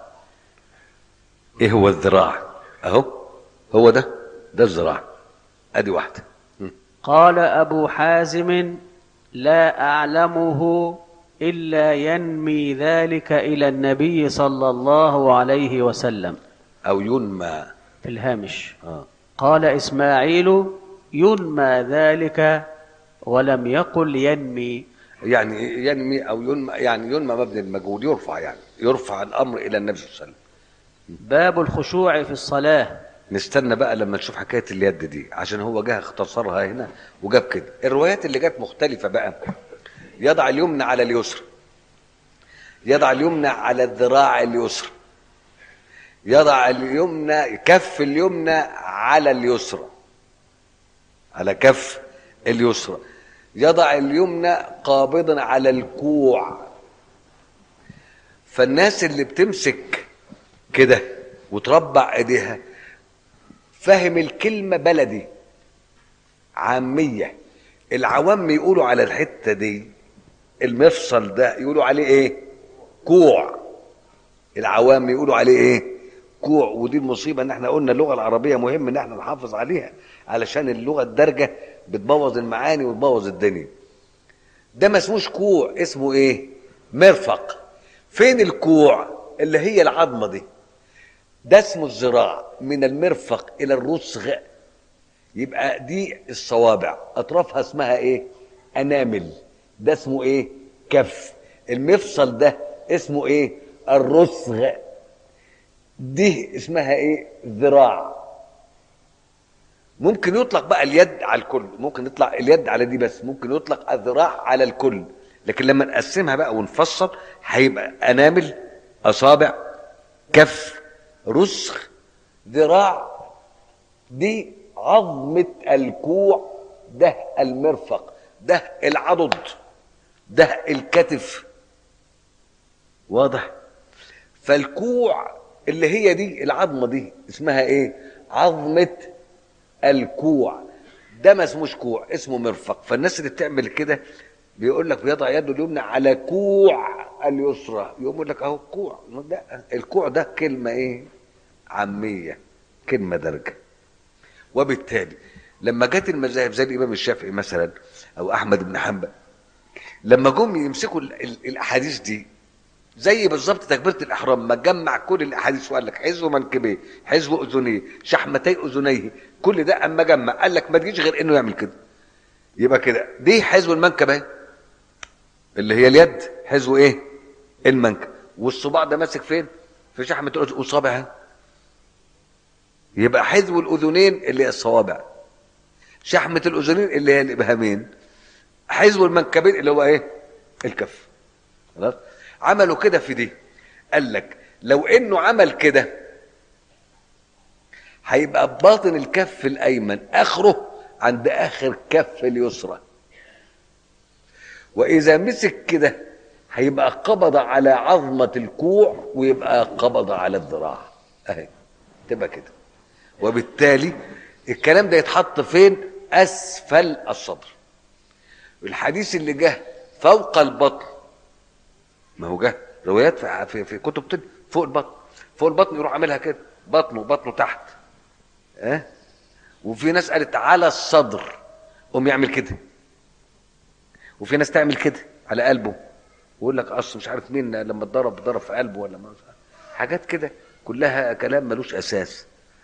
ايه هو الذراع اهو هو ده ده الذراع ادي واحده م. قال أبو حازم لا أعلمه إلا ينمي ذلك إلى النبي صلى الله عليه وسلم او ينمى في الهامش اه قال إسماعيل ينمى ذلك ولم يقل ينمي يعني ينمي او ينمى يعني ينمى مبني المجهول يرفع يعني يرفع الامر الى النبي صلى الله عليه وسلم باب الخشوع في الصلاة نستنى بقى لما نشوف حكايه اليد دي عشان هو جه اختصرها هنا وجاب كده الروايات اللي جت مختلفه بقى يضع اليمنى على اليسرى يضع اليمنى على الذراع اليسرى يضع اليمنى كف اليمنى على اليسرى على كف اليسرى يضع اليمنى قابضا على الكوع فالناس اللي بتمسك كده وتربع ايديها فهم الكلمة بلدي عامية العوام يقولوا على الحتة دي المفصل ده يقولوا عليه ايه كوع العوام يقولوا عليه ايه كوع ودي المصيبة ان احنا قلنا اللغة العربية مهم ان احنا نحافظ عليها علشان اللغة الدارجة بتبوظ المعاني وتبوظ الدنيا ده ما اسموش كوع اسمه ايه مرفق فين الكوع اللي هي العظمة دي ده اسمه الذراع من المرفق الى الرسغ يبقى دي الصوابع اطرافها اسمها ايه انامل ده اسمه ايه كف المفصل ده اسمه ايه الرسغ دي اسمها ايه ذراع ممكن يطلق بقى اليد على الكل ممكن يطلق اليد على دي بس ممكن يطلق الذراع على الكل لكن لما نقسمها بقى ونفصل هيبقى انامل اصابع كف رسغ ذراع دي عظمة الكوع ده المرفق ده العضد ده الكتف واضح فالكوع اللي هي دي العظمة دي اسمها ايه عظمة الكوع ده ما اسموش كوع اسمه مرفق فالناس اللي بتعمل كده بيقول لك بيضع يده اليمنى على كوع اليسرى يقوم يقول لك اهو كوع لا الكوع ده كلمه ايه عاميه كلمه درجه وبالتالي لما جت المذاهب زي الامام الشافعي مثلا او احمد بن حنبل لما جم يمسكوا ال- ال- الاحاديث دي زي بالظبط تكبيره الاحرام ما جمع كل الاحاديث وقال لك حزو منكبيه حزو اذنيه شحمتي اذنيه كل ده اما جمع قال لك ما تجيش غير انه يعمل كده يبقى كده دي حزو المنكب اهي اللي هي اليد حزو ايه المنكب والصباع ده ماسك فين في شحمه الاصابع اهي. يبقى حزو الاذنين اللي هي الصوابع شحمه الاذنين اللي هي الابهامين حزو المنكبين اللي هو ايه الكف خلاص عملوا كده في دي قال لك لو انه عمل كده هيبقى باطن الكف الايمن اخره عند اخر كف اليسرى واذا مسك كده هيبقى قبض على عظمه الكوع ويبقى قبض على الذراع اهي تبقى كده وبالتالي الكلام ده يتحط فين اسفل الصدر الحديث اللي جه فوق البطن ما هو جه روايات في في, في كتب طب فوق البطن فوق البطن يروح عاملها كده بطنه بطنه تحت ها أه؟ وفي ناس قالت على الصدر قوم يعمل كده وفي ناس تعمل كده على قلبه ويقول لك اصل مش عارف مين لما اتضرب ضرب في قلبه ولا ما حاجات كده كلها كلام ملوش اساس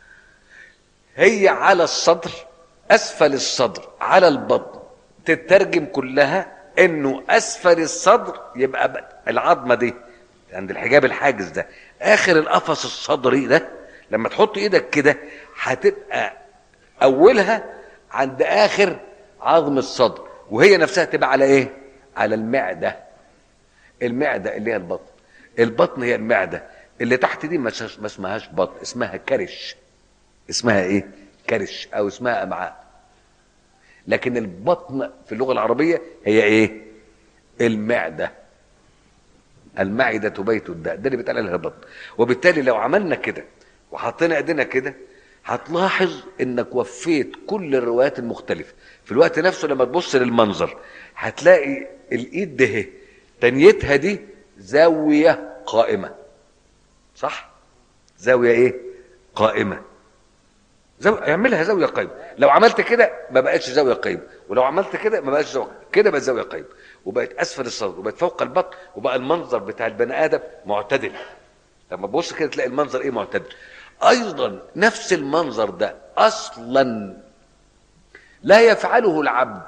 هي على الصدر اسفل الصدر على البطن تترجم كلها انه اسفل الصدر يبقى ب- العظمه دي عند الحجاب الحاجز ده اخر القفص الصدري ده لما تحط ايدك كده هتبقى اولها عند اخر عظم الصدر وهي نفسها تبقى على ايه على المعده المعده اللي هي البطن البطن هي المعده اللي تحت دي ما اسمهاش- ما اسمهاش بطن اسمها كرش اسمها ايه كرش او اسمها امعاء لكن البطن في اللغه العربيه هي ايه المعده المعده بيت الداء ده اللي بيتقال عليها البطن وبالتالي لو عملنا كده وحطينا ايدينا كده هتلاحظ انك وفيت كل الروايات المختلفه في الوقت نفسه لما تبص للمنظر هتلاقي الايد ده اهي، تنيتها دي زاويه قائمه صح زاويه ايه قائمه زاوية اعملها زاويه قايمه لو عملت كده ما بقتش زاويه قايمه ولو عملت كده ما بقتش زاويه كده بقت زاويه قايمه وبقت اسفل الصدر وبقت فوق البطن وبقى المنظر بتاع البني ادم معتدل لما تبص كده تلاقي المنظر ايه معتدل ايضا نفس المنظر ده اصلا لا يفعله العبد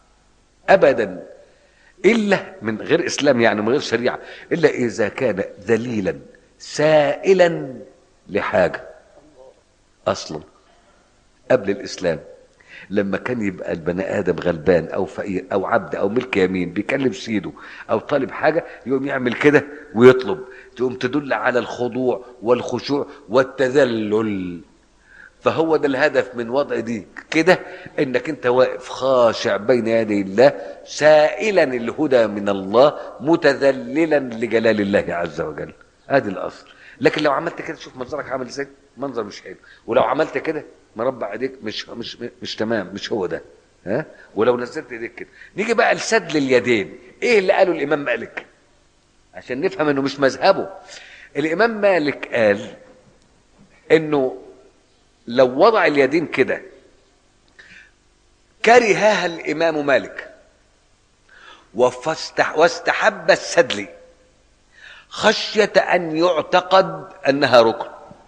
ابدا الا من غير اسلام يعني من غير شريعه الا اذا كان ذليلا سائلا لحاجه اصلا قبل الاسلام لما كان يبقى البني ادم غلبان او فقير او عبد او ملك يمين بيكلم سيده او طالب حاجه يقوم يعمل كده ويطلب تقوم تدل على الخضوع والخشوع والتذلل فهو ده الهدف من وضع دي كده انك انت واقف خاشع بين يدي الله سائلا الهدى من الله متذللا لجلال الله عز وجل ادي الاصل لكن لو عملت كده شوف منظرك عامل ازاي منظر مش حلو ولو عملت كده مربع ايديك مش مش مش تمام مش هو ده ها ولو نزلت ايديك كده نيجي بقى لسدل اليدين ايه اللي قاله الامام مالك عشان نفهم انه مش مذهبه الامام مالك قال انه لو وضع اليدين كده كرهها الامام مالك وفاستح- واستحب السدل خشيه ان يعتقد انها ركن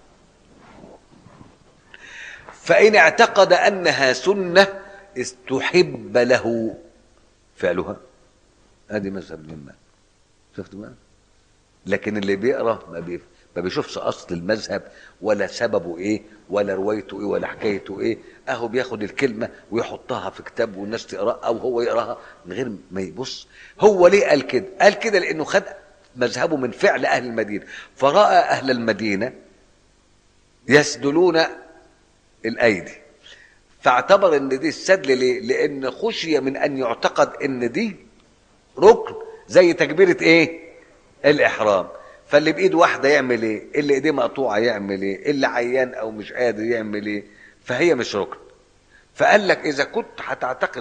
فان اعتقد انها سنه استحب له فعلها ادي مذهب الامام مالك شفت بقى لكن اللي بيقرا ما, بي... ما بيشوفش اصل المذهب ولا سببه ايه ولا روايته ايه ولا حكايته ايه اهو بياخد الكلمه ويحطها في كتاب والناس تقراها او هو يقراها من غير ما يبص هو ليه قال كده قال كده لانه خد مذهبه من فعل اهل المدينه فراى اهل المدينه يسدلون الايدي فاعتبر ان دي السدل ليه لان خشي من ان يعتقد ان دي ركن زي تكبيره ايه الاحرام فاللي بايد واحده يعمل ايه اللي ايديه مقطوعه يعمل ايه اللي عيان او مش قادر يعمل ايه فهي مش ركن فقال لك اذا كنت هتعتقد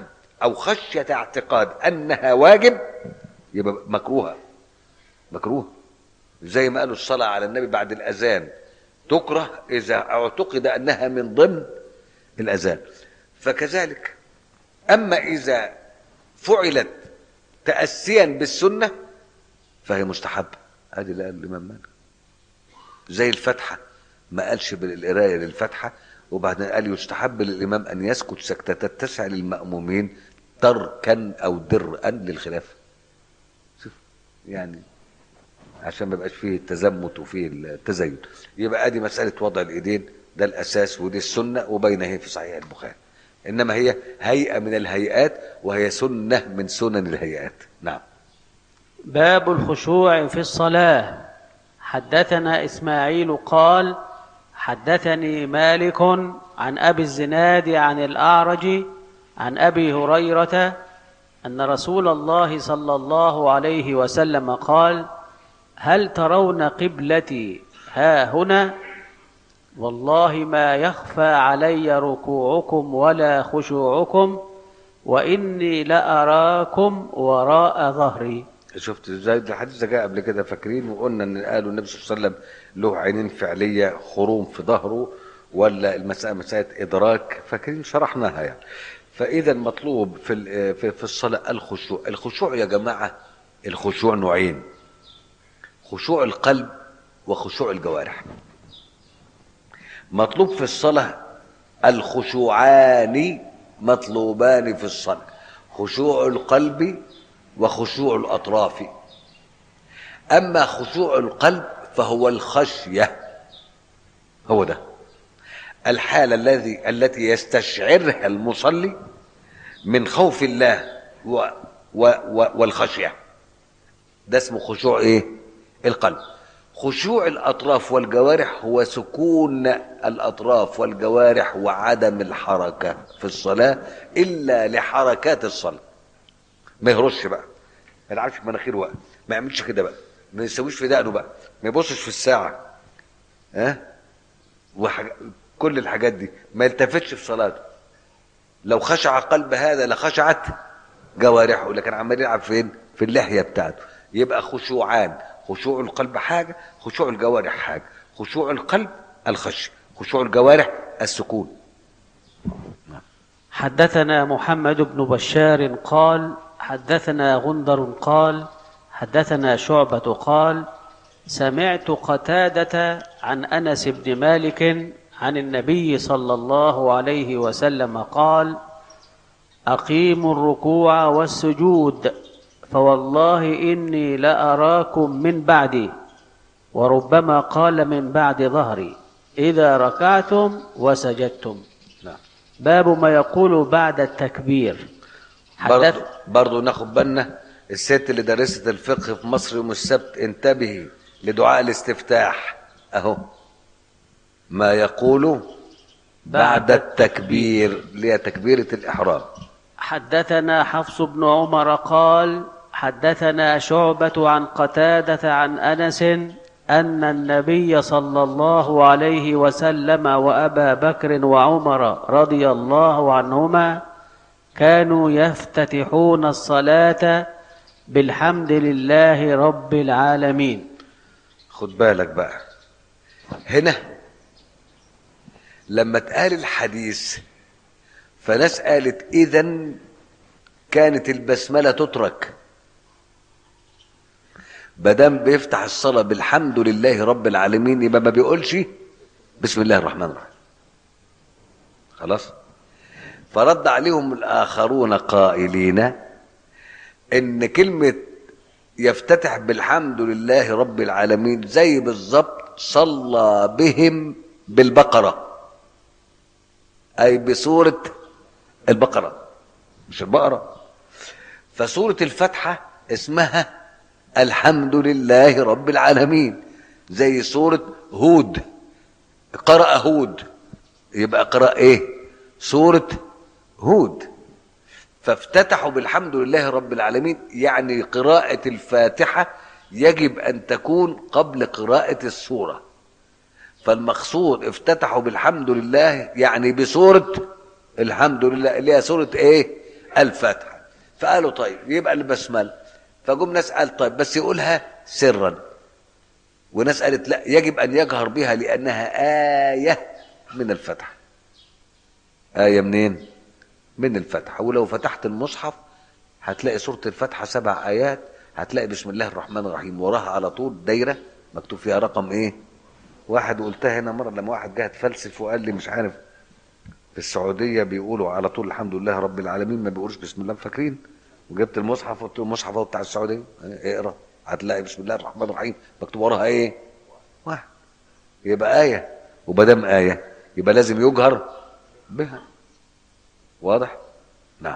او خشيه اعتقاد انها واجب يبقى مكروهه مكروه زي ما قالوا الصلاه على النبي بعد الاذان تكره اذا اعتقد انها من ضمن الاذان فكذلك اما اذا فعلت تاسيا بالسنه فهي مستحبه هذه اللي قال الامام مالك زي الفاتحه ما قالش بالقرايه للفاتحه وبعدين قال يستحب للامام ان يسكت سكته تتسع للمامومين تركا او درءا للخلاف شوف يعني عشان ما يبقاش فيه التزمت وفيه التزين يبقى ادي مساله وضع الايدين ده الاساس ودي السنه وبين هي في صحيح البخاري انما هي هيئه من الهيئات وهي سنه من سنن الهيئات نعم باب الخشوع في الصلاة حدثنا إسماعيل قال حدثني مالك عن أبي الزناد عن الأعرج عن أبي هريرة أن رسول الله صلى الله عليه وسلم قال هل ترون قبلتي ها هنا والله ما يخفى علي ركوعكم ولا خشوعكم وإني لأراكم وراء ظهري شفت ازاي ده الحديث ده جاء قبل كده فاكرين وقلنا ان قالوا النبي صلى الله عليه وسلم له عينين فعليه خروم في ظهره ولا المساله مساله ادراك فاكرين شرحناها يعني فاذا مطلوب في ال- في في الصلاه الخشوع الخشوع يا جماعه الخشوع نوعين خشوع القلب وخشوع الجوارح مطلوب في الصلاه الخشوعان مطلوبان في الصلاه خشوع القلب وخشوع الاطراف اما خشوع القلب فهو الخشيه هو ده الحاله الذي التي يستشعرها المصلي من خوف الله و و و والخشيه ده اسمه خشوع ايه القلب خشوع الاطراف والجوارح هو سكون الاطراف والجوارح وعدم الحركه في الصلاه الا لحركات الصلاه ما يهرش بقى ما يلعبش في مناخيره بقى ما يعملش كده بقى ما يسويش في دقنه بقى ما يبصش في الساعه ها وحاج... كل الحاجات دي ما يلتفتش في صلاته لو خشع قلب هذا لخشعت جوارحه لكن عمال يلعب فين في اللحيه بتاعته يبقى خشوعان خشوع القلب حاجه خشوع الجوارح حاجه خشوع القلب الخشيه خشوع الجوارح السكون حدثنا محمد بن بشار قال حدثنا غندر قال حدثنا شعبة قال سمعت قتادة عن أنس بن مالك عن النبي صلى الله عليه وسلم قال أقيموا الركوع والسجود فوالله إني لأراكم من بعدي وربما قال من بعد ظهري إذا ركعتم وسجدتم نعم باب ما يقول بعد التكبير برضو, حدث برضو ناخد بالنا الست اللي درست الفقه في مصر يوم السبت انتبهي لدعاء الاستفتاح اهو ما يقول بعد التكبير اللي هي تكبيرة الإحرام حدثنا حفص بن عمر قال حدثنا شعبة عن قتادة عن أنس أن النبي صلى الله عليه وسلم وأبا بكر وعمر رضي الله عنهما كانوا يفتتحون الصلاة بالحمد لله رب العالمين خد بالك بقى هنا لما اتقال الحديث فناس قالت اذا كانت البسمله تترك بدام بيفتح الصلاه بالحمد لله رب العالمين يبقى ما بيقولش بسم الله الرحمن الرحيم خلاص فرد عليهم الاخرون قائلين ان كلمه يفتتح بالحمد لله رب العالمين زي بالظبط صلى بهم بالبقره اي بسوره البقره مش البقره فسوره الفاتحه اسمها الحمد لله رب العالمين زي سوره هود قرأ هود يبقى قرأ ايه سوره هود فافتتحوا بالحمد لله رب العالمين يعني قراءة الفاتحة يجب أن تكون قبل قراءة السورة فالمقصود افتتحوا بالحمد لله يعني بسورة الحمد لله اللي هي سورة ايه الفاتحة فقالوا طيب يبقى البسملة فجم ناس قال طيب بس يقولها سرا وناس قالت لا يجب أن يجهر بها لأنها آية من الفتحة آية منين؟ من الفتحة ولو فتحت المصحف هتلاقي سورة الفتحة سبع آيات هتلاقي بسم الله الرحمن الرحيم وراها على طول دايرة مكتوب فيها رقم إيه؟ واحد قلتها هنا مرة لما واحد جه اتفلسف وقال لي مش عارف في السعودية بيقولوا على طول الحمد لله رب العالمين ما بيقولوش بسم الله فاكرين وجبت المصحف قلت له المصحف هو بتاع السعودية اقرا هتلاقي بسم الله الرحمن الرحيم مكتوب وراها ايه؟ واحد يبقى آية وبدام آية يبقى لازم يجهر بها واضح؟ نعم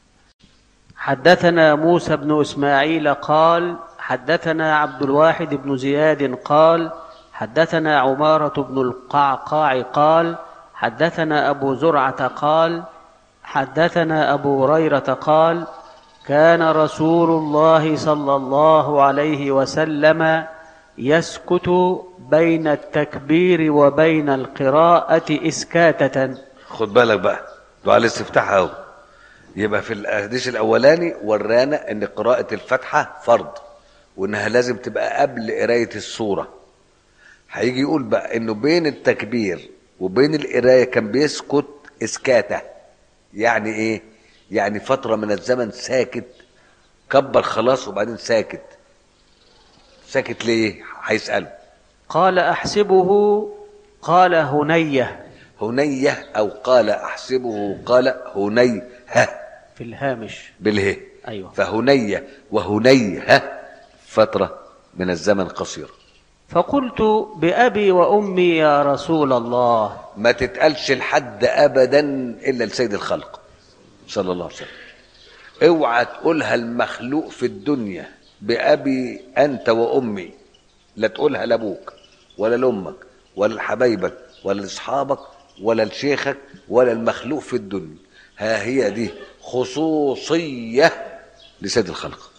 حدثنا موسى بن اسماعيل قال حدثنا عبد الواحد بن زياد قال حدثنا عماره بن القعقاع قال حدثنا ابو زرعه قال حدثنا ابو هريره قال كان رسول الله صلى الله عليه وسلم يسكت بين التكبير وبين القراءه اسكاته خد بالك بقى دعاء الاستفتاح اهو يبقى في الحديث الاولاني ورانا ان قراءة الفاتحة فرض وانها لازم تبقى قبل قراية السورة هيجي يقول بقى انه بين التكبير وبين القراية كان بيسكت اسكاتة يعني ايه يعني فترة من الزمن ساكت كبر خلاص وبعدين ساكت ساكت ليه هيسأله قال احسبه قال هنيه هنيه او قال احسبه قال هنيه في الهامش باله ايوه فهنيه وهنيه فتره من الزمن قصيره فقلت بأبي وأمي يا رسول الله ما تتقالش لحد ابدا الا لسيد الخلق صلى الله عليه وسلم اوعى تقولها المخلوق في الدنيا بابي انت وامي لا تقولها لابوك ولا لامك ولا لحبايبك ولا لاصحابك ولا لشيخك ولا المخلوق في الدنيا ها هي دي خصوصيه لسيد الخلق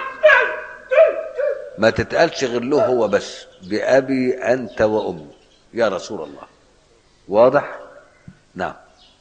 ما تتقالش غير له هو بس بأبي أنت وأمي يا رسول الله واضح نعم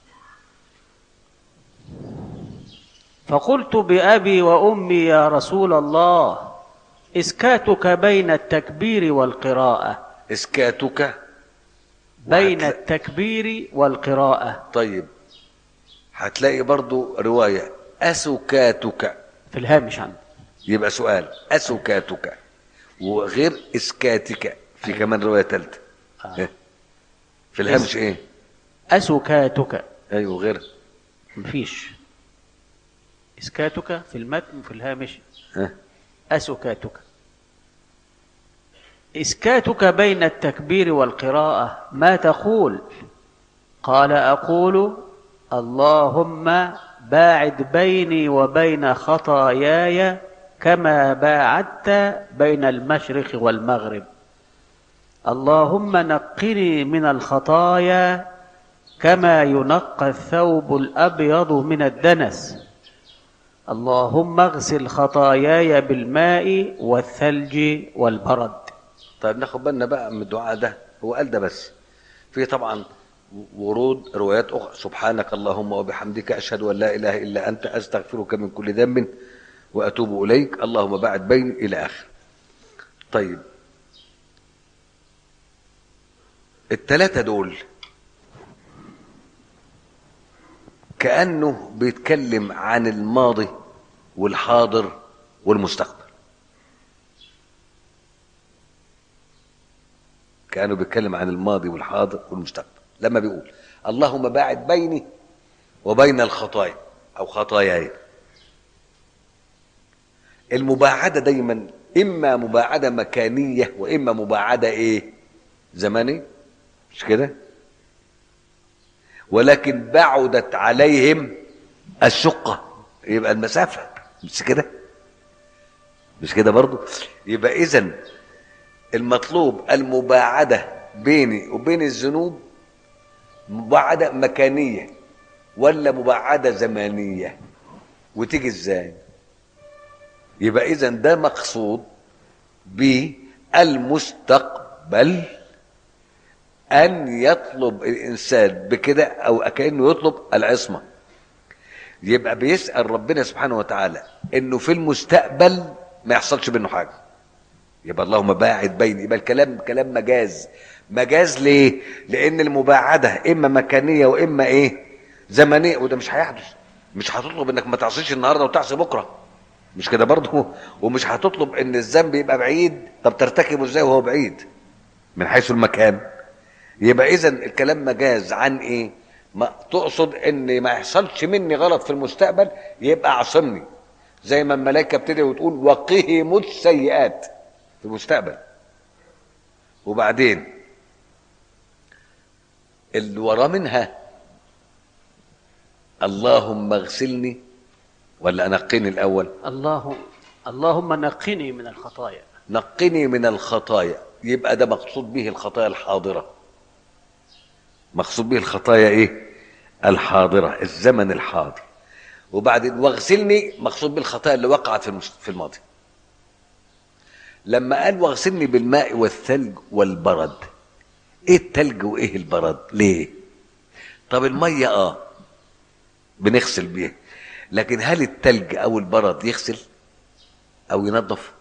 فقلت بأبي وأمي يا رسول الله إسكاتك بين التكبير والقراءة إسكاتك بين وهتلا- التكبير والقراءة طيب هتلاقي برضو رواية أسكاتك في الهامش عنه يبقى سؤال أسكاتك وغير إسكاتك في كمان رواية ثالثة آه. في الهمش إيه أسكاتك أيوه غير مفيش إسكاتك في المتن وفي الهامش ها أسكاتك إسكاتك بين التكبير والقراءة ما تقول قال أقول اللهم باعد بيني وبين خطاياي كما باعدت بين المشرق والمغرب اللهم نقني من الخطايا كما ينقى الثوب الأبيض من الدنس اللهم اغسل خطاياي بالماء والثلج والبرد طيب ناخد بالنا بقى من الدعاء ده هو قال ده بس في طبعا ورود روايات اخرى سبحانك اللهم وبحمدك اشهد ان لا اله الا انت استغفرك من كل ذنب واتوب اليك اللهم باعد بيني الى اخر طيب الثلاثه دول كانه بيتكلم عن الماضي والحاضر والمستقبل كانوا بيتكلم عن الماضي والحاضر والمستقبل لما بيقول اللهم باعد بيني وبين الخطايا او خطاياي المباعدة دايما اما مباعدة مكانية واما مباعدة ايه زمنية مش كده ولكن بعدت عليهم الشقة يبقى المسافة مش كده مش كده برضو يبقى اذا المطلوب المباعدة بيني وبين الذنوب مباعدة مكانية ولا مباعدة زمانية وتيجي ازاي يبقى اذا ده مقصود بالمستقبل ان يطلب الانسان بكده او كانه يطلب العصمه يبقى بيسأل ربنا سبحانه وتعالى انه في المستقبل ما يحصلش منه حاجة يبقى اللهم باعد بيني يبقى الكلام كلام مجاز مجاز ليه لان المباعدة اما مكانية واما ايه زمنية وده مش هيحدث مش هتطلب انك ما تعصيش النهارده وتعصي بكره مش كده برضه ومش هتطلب ان الذنب يبقى بعيد طب ترتكبه ازاي وهو بعيد من حيث المكان يبقى اذا الكلام مجاز عن ايه ما تقصد ان ما يحصلش مني غلط في المستقبل يبقى عاصمني زي ما الملائكه بتدعي وتقول وقهم السيئات في المستقبل وبعدين اللي وراه منها اللهم اغسلني ولا انقني الاول الله اللهم نقني من الخطايا نقني من الخطايا يبقى ده مقصود به الخطايا الحاضرة مقصود به الخطايا ايه الحاضرة الزمن الحاضر وبعدين واغسلني مقصود به الخطايا اللي وقعت في المس- في الماضي لما قال واغسلني بالماء والثلج والبرد ايه التلج وايه البرد ليه طب المية اه بنغسل بيها لكن هل التلج او البرد يغسل او ينظف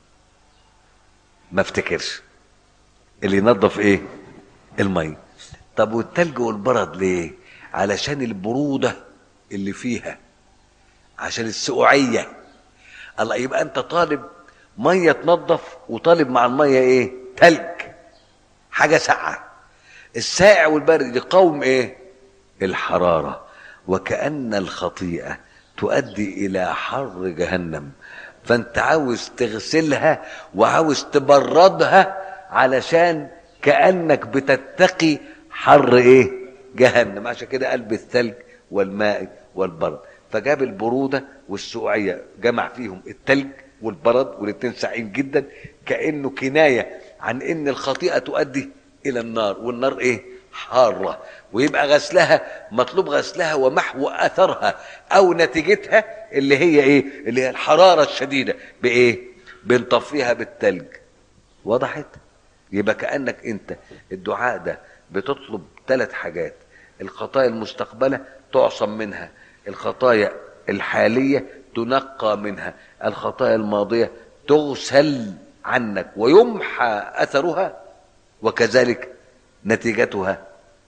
ما افتكرش اللي ينظف ايه الميه طب والتلج والبرد ليه علشان البروده اللي فيها عشان السقوعيه الله يبقى انت طالب ميه تنظف وطالب مع الميه ايه تلج حاجه ساقعه الساقع والبارد يقاوم ايه الحراره وكأن الخطيئة تؤدي إلى حر جهنم فأنت عاوز تغسلها وعاوز تبردها علشان كأنك بتتقي حر إيه جهنم عشان كده قال بالثلج والماء والبرد فجاب البرودة والسقوعية جمع فيهم الثلج والبرد والاتنين ساقعين جدا كأنه كناية عن إن الخطيئة تؤدي إلى النار والنار إيه حارة ويبقى غسلها مطلوب غسلها ومحو اثرها او نتيجتها اللي هي ايه اللي هي الحراره الشديده بايه بنطفيها بالتلج وضحت يبقى كانك انت الدعاء ده بتطلب ثلاث حاجات الخطايا المستقبله تعصم منها الخطايا الحاليه تنقى منها الخطايا الماضيه تغسل عنك ويمحى اثرها وكذلك نتيجتها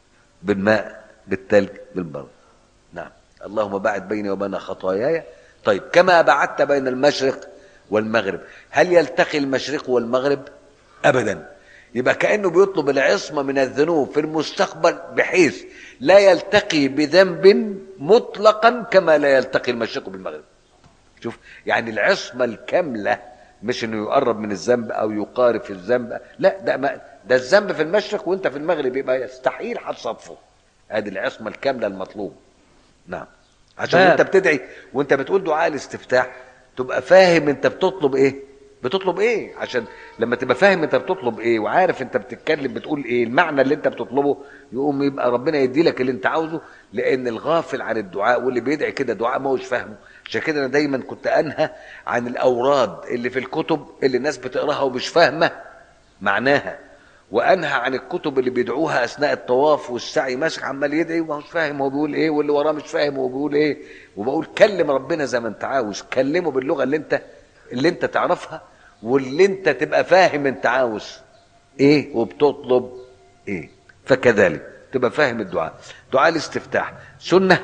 بالماء بالتلج بالبرد نعم اللهم باعد بيني وبين خطاياي طيب كما بعدت بين المشرق والمغرب هل يلتقي المشرق والمغرب ابدا يبقى كانه بيطلب العصمه من الذنوب في المستقبل بحيث لا يلتقي بذنب مطلقا كما لا يلتقي المشرق بالمغرب شوف يعني العصمه الكامله مش انه يقرب من الذنب او يقارب في الذنب لا ده ما ده الذنب في المشرق وانت في المغرب يبقى يستحيل هتصادفه ادي العصمه الكامله المطلوب نعم عشان باب. انت بتدعي وانت بتقول دعاء الاستفتاح تبقى فاهم انت بتطلب ايه بتطلب ايه عشان لما تبقى فاهم انت بتطلب ايه وعارف انت بتتكلم بتقول ايه المعنى اللي انت بتطلبه يقوم يبقى ربنا يدي لك اللي انت عاوزه لان الغافل عن الدعاء واللي بيدعي كده دعاء ما هوش فاهمه عشان كده انا دايما كنت انهى عن الاوراد اللي في الكتب اللي الناس بتقراها ومش فاهمه معناها وانهى عن الكتب اللي بيدعوها اثناء الطواف والسعي ماسك عمال يدعي وما هوش فاهم هو بيقول ايه واللي وراه مش فاهم هو بيقول ايه وبقول كلم ربنا زي ما انت عاوز كلمه باللغه اللي انت اللي انت تعرفها واللي انت تبقى فاهم انت عاوز ايه وبتطلب ايه فكذلك تبقى فاهم الدعاء دعاء الاستفتاح سنه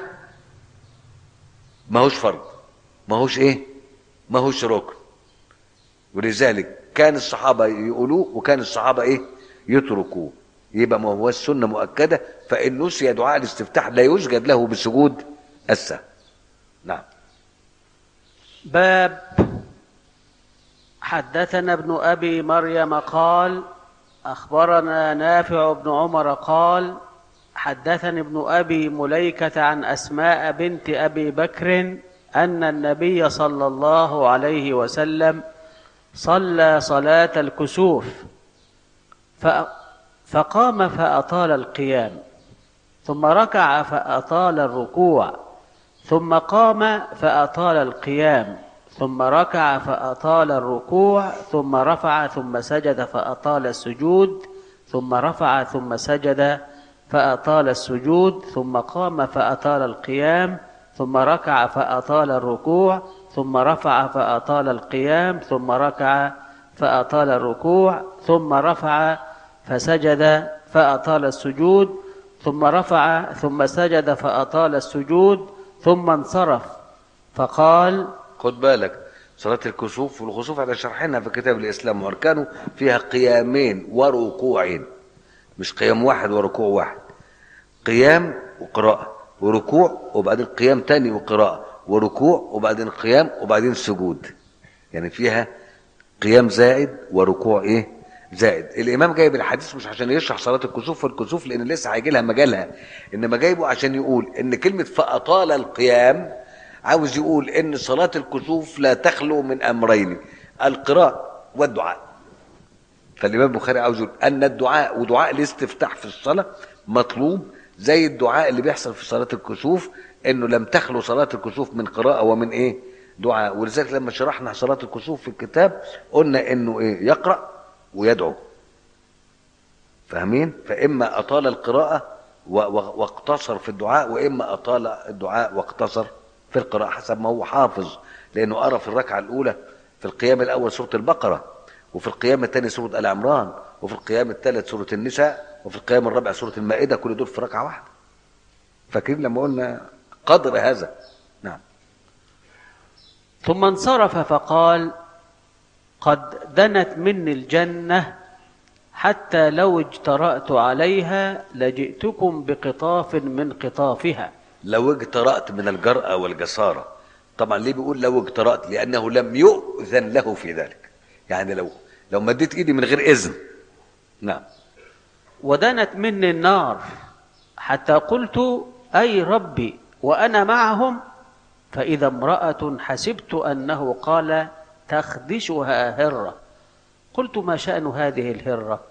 ما هوش فرض ما هوش ايه ما هوش ركن ولذلك كان الصحابه يقولوه وكان الصحابه ايه يتركوه يبقى ما هو السنه مؤكده فان نسي دعاء الاستفتاح لا يسجد له بسجود السهو نعم باب حدثنا ابن ابي مريم قال اخبرنا نافع بن عمر قال حدثني ابن ابي مليكه عن اسماء بنت ابي بكر ان النبي صلى الله عليه وسلم صلى صلاه الكسوف ف- فقام فاطال القيام ثم ركع فاطال الركوع ثم قام فأطال القيام ثم ركع فأطال الركوع ثم رفع ثم سجد فأطال السجود ثم رفع ثم سجد فأطال السجود ثم قام فأطال القيام ثم ركع فأطال الركوع ثم رفع فأطال القيام ثم ركع فأطال الركوع ثم رفع فسجد فأطال السجود ثم رفع ثم سجد فأطال السجود ثم انصرف فقال خد بالك صلاة الكسوف والخسوف على شرحنا في كتاب الإسلام وأركانه فيها قيامين وركوعين مش قيام واحد وركوع واحد قيام وقراءة وركوع وبعدين قيام تاني وقراءة وركوع وبعدين قيام وبعدين سجود يعني فيها قيام زائد وركوع ايه زائد الامام جايب الحديث مش عشان يشرح صلاه الكسوف والكسوف لان لسه هيجي لها مجالها انما جايبه عشان يقول ان كلمه فاطال القيام عاوز يقول ان صلاه الكسوف لا تخلو من امرين القراءه والدعاء فالامام البخاري عاوز يقول ان الدعاء ودعاء الاستفتاح في الصلاه مطلوب زي الدعاء اللي بيحصل في صلاه الكسوف انه لم تخلو صلاه الكسوف من قراءه ومن ايه دعاء ولذلك لما شرحنا صلاه الكسوف في الكتاب قلنا انه ايه يقرا ويدعو فاهمين فاما اطال القراءه و- و- واقتصر في الدعاء واما اطال الدعاء واقتصر في القراءه حسب ما هو حافظ لانه قرا في الركعه الاولى في القيام الاول سوره البقره وفي القيام الثاني سوره ال عمران وفي القيام الثالث سوره النساء وفي القيام الرابع سوره المائده كل دول في ركعه واحده فاكرين لما قلنا قدر هذا نعم ثم انصرف فقال قد دنت مني الجنة حتى لو اجترأت عليها لجئتكم بقطاف من قطافها لو اجترأت من الجرأة والجسارة طبعا ليه بيقول لو اجترأت لأنه لم يؤذن له في ذلك يعني لو لو مديت ايدي من غير إذن نعم ودنت مني النار حتى قلت أي ربي وأنا معهم فإذا امرأة حسبت أنه قال تخدشها هرة قلت ما شأن هذه الهرة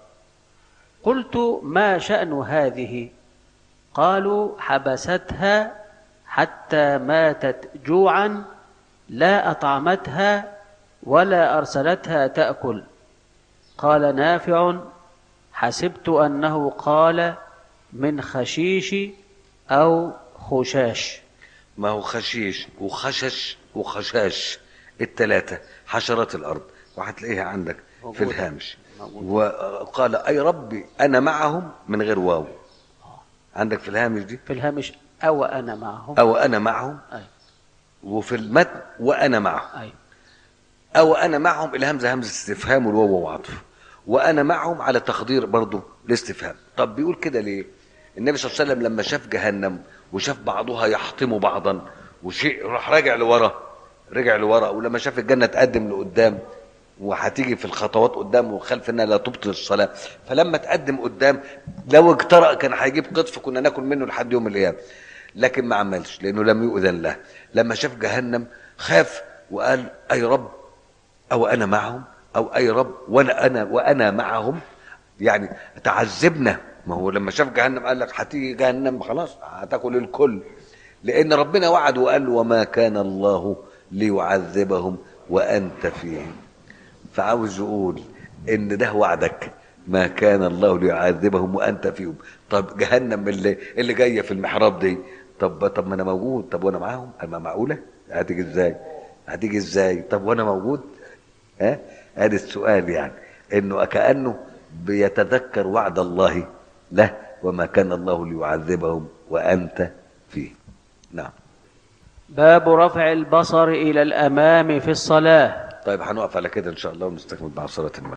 قلت ما شأن هذه قالوا حبستها حتى ماتت جوعا لا أطعمتها ولا أرسلتها تأكل قال نافع حسبت أنه قال من خشيش أو خشاش ما هو خشيش وخشش وخشاش التلاتة حشرات الأرض وهتلاقيها عندك في موجودة. الهامش موجودة. وقال أي ربي أنا معهم من غير واو عندك في الهامش دي في الهامش أو أنا معهم أو أنا معهم أي وفي المتن وأنا معهم أي أو أنا معهم الهمزة همزة استفهام والواو وعطف وأنا معهم على تقدير برضو الاستفهام طب بيقول كده ليه النبي صلى الله عليه وسلم لما شاف جهنم وشاف بعضها يحطم بعضا وشيء راح راجع لورا رجع لورا ولما شاف الجنة تقدم لقدام وهتيجي في الخطوات قدام وخلف انها لا تبطل الصلاه فلما تقدم قدام لو اجترأ كان هيجيب قطف كنا ناكل منه لحد يوم القيامه لكن ما عملش لانه لم يؤذن له لما شاف جهنم خاف وقال اي رب او انا معهم او اي رب وانا انا وانا معهم يعني تعذبنا ما هو لما شاف جهنم قال لك هتيجي جهنم خلاص هتاكل الكل لان ربنا وعد وقال له وما كان الله ليعذبهم وانت فيهم فعاوز يقول ان ده وعدك ما كان الله ليعذبهم وانت فيهم طب جهنم اللي اللي جايه في المحراب دي طب طب ما انا موجود طب وانا معاهم اما معقوله هتيجي ازاي هتيجي ازاي طب وانا موجود ها ادي السؤال يعني انه كانه بيتذكر وعد الله له وما كان الله ليعذبهم وانت فيه نعم باب رفع البصر إلى الأمام في الصلاة طيب هنقف على كده ان شاء الله ونستكمل مع صلاه المغرب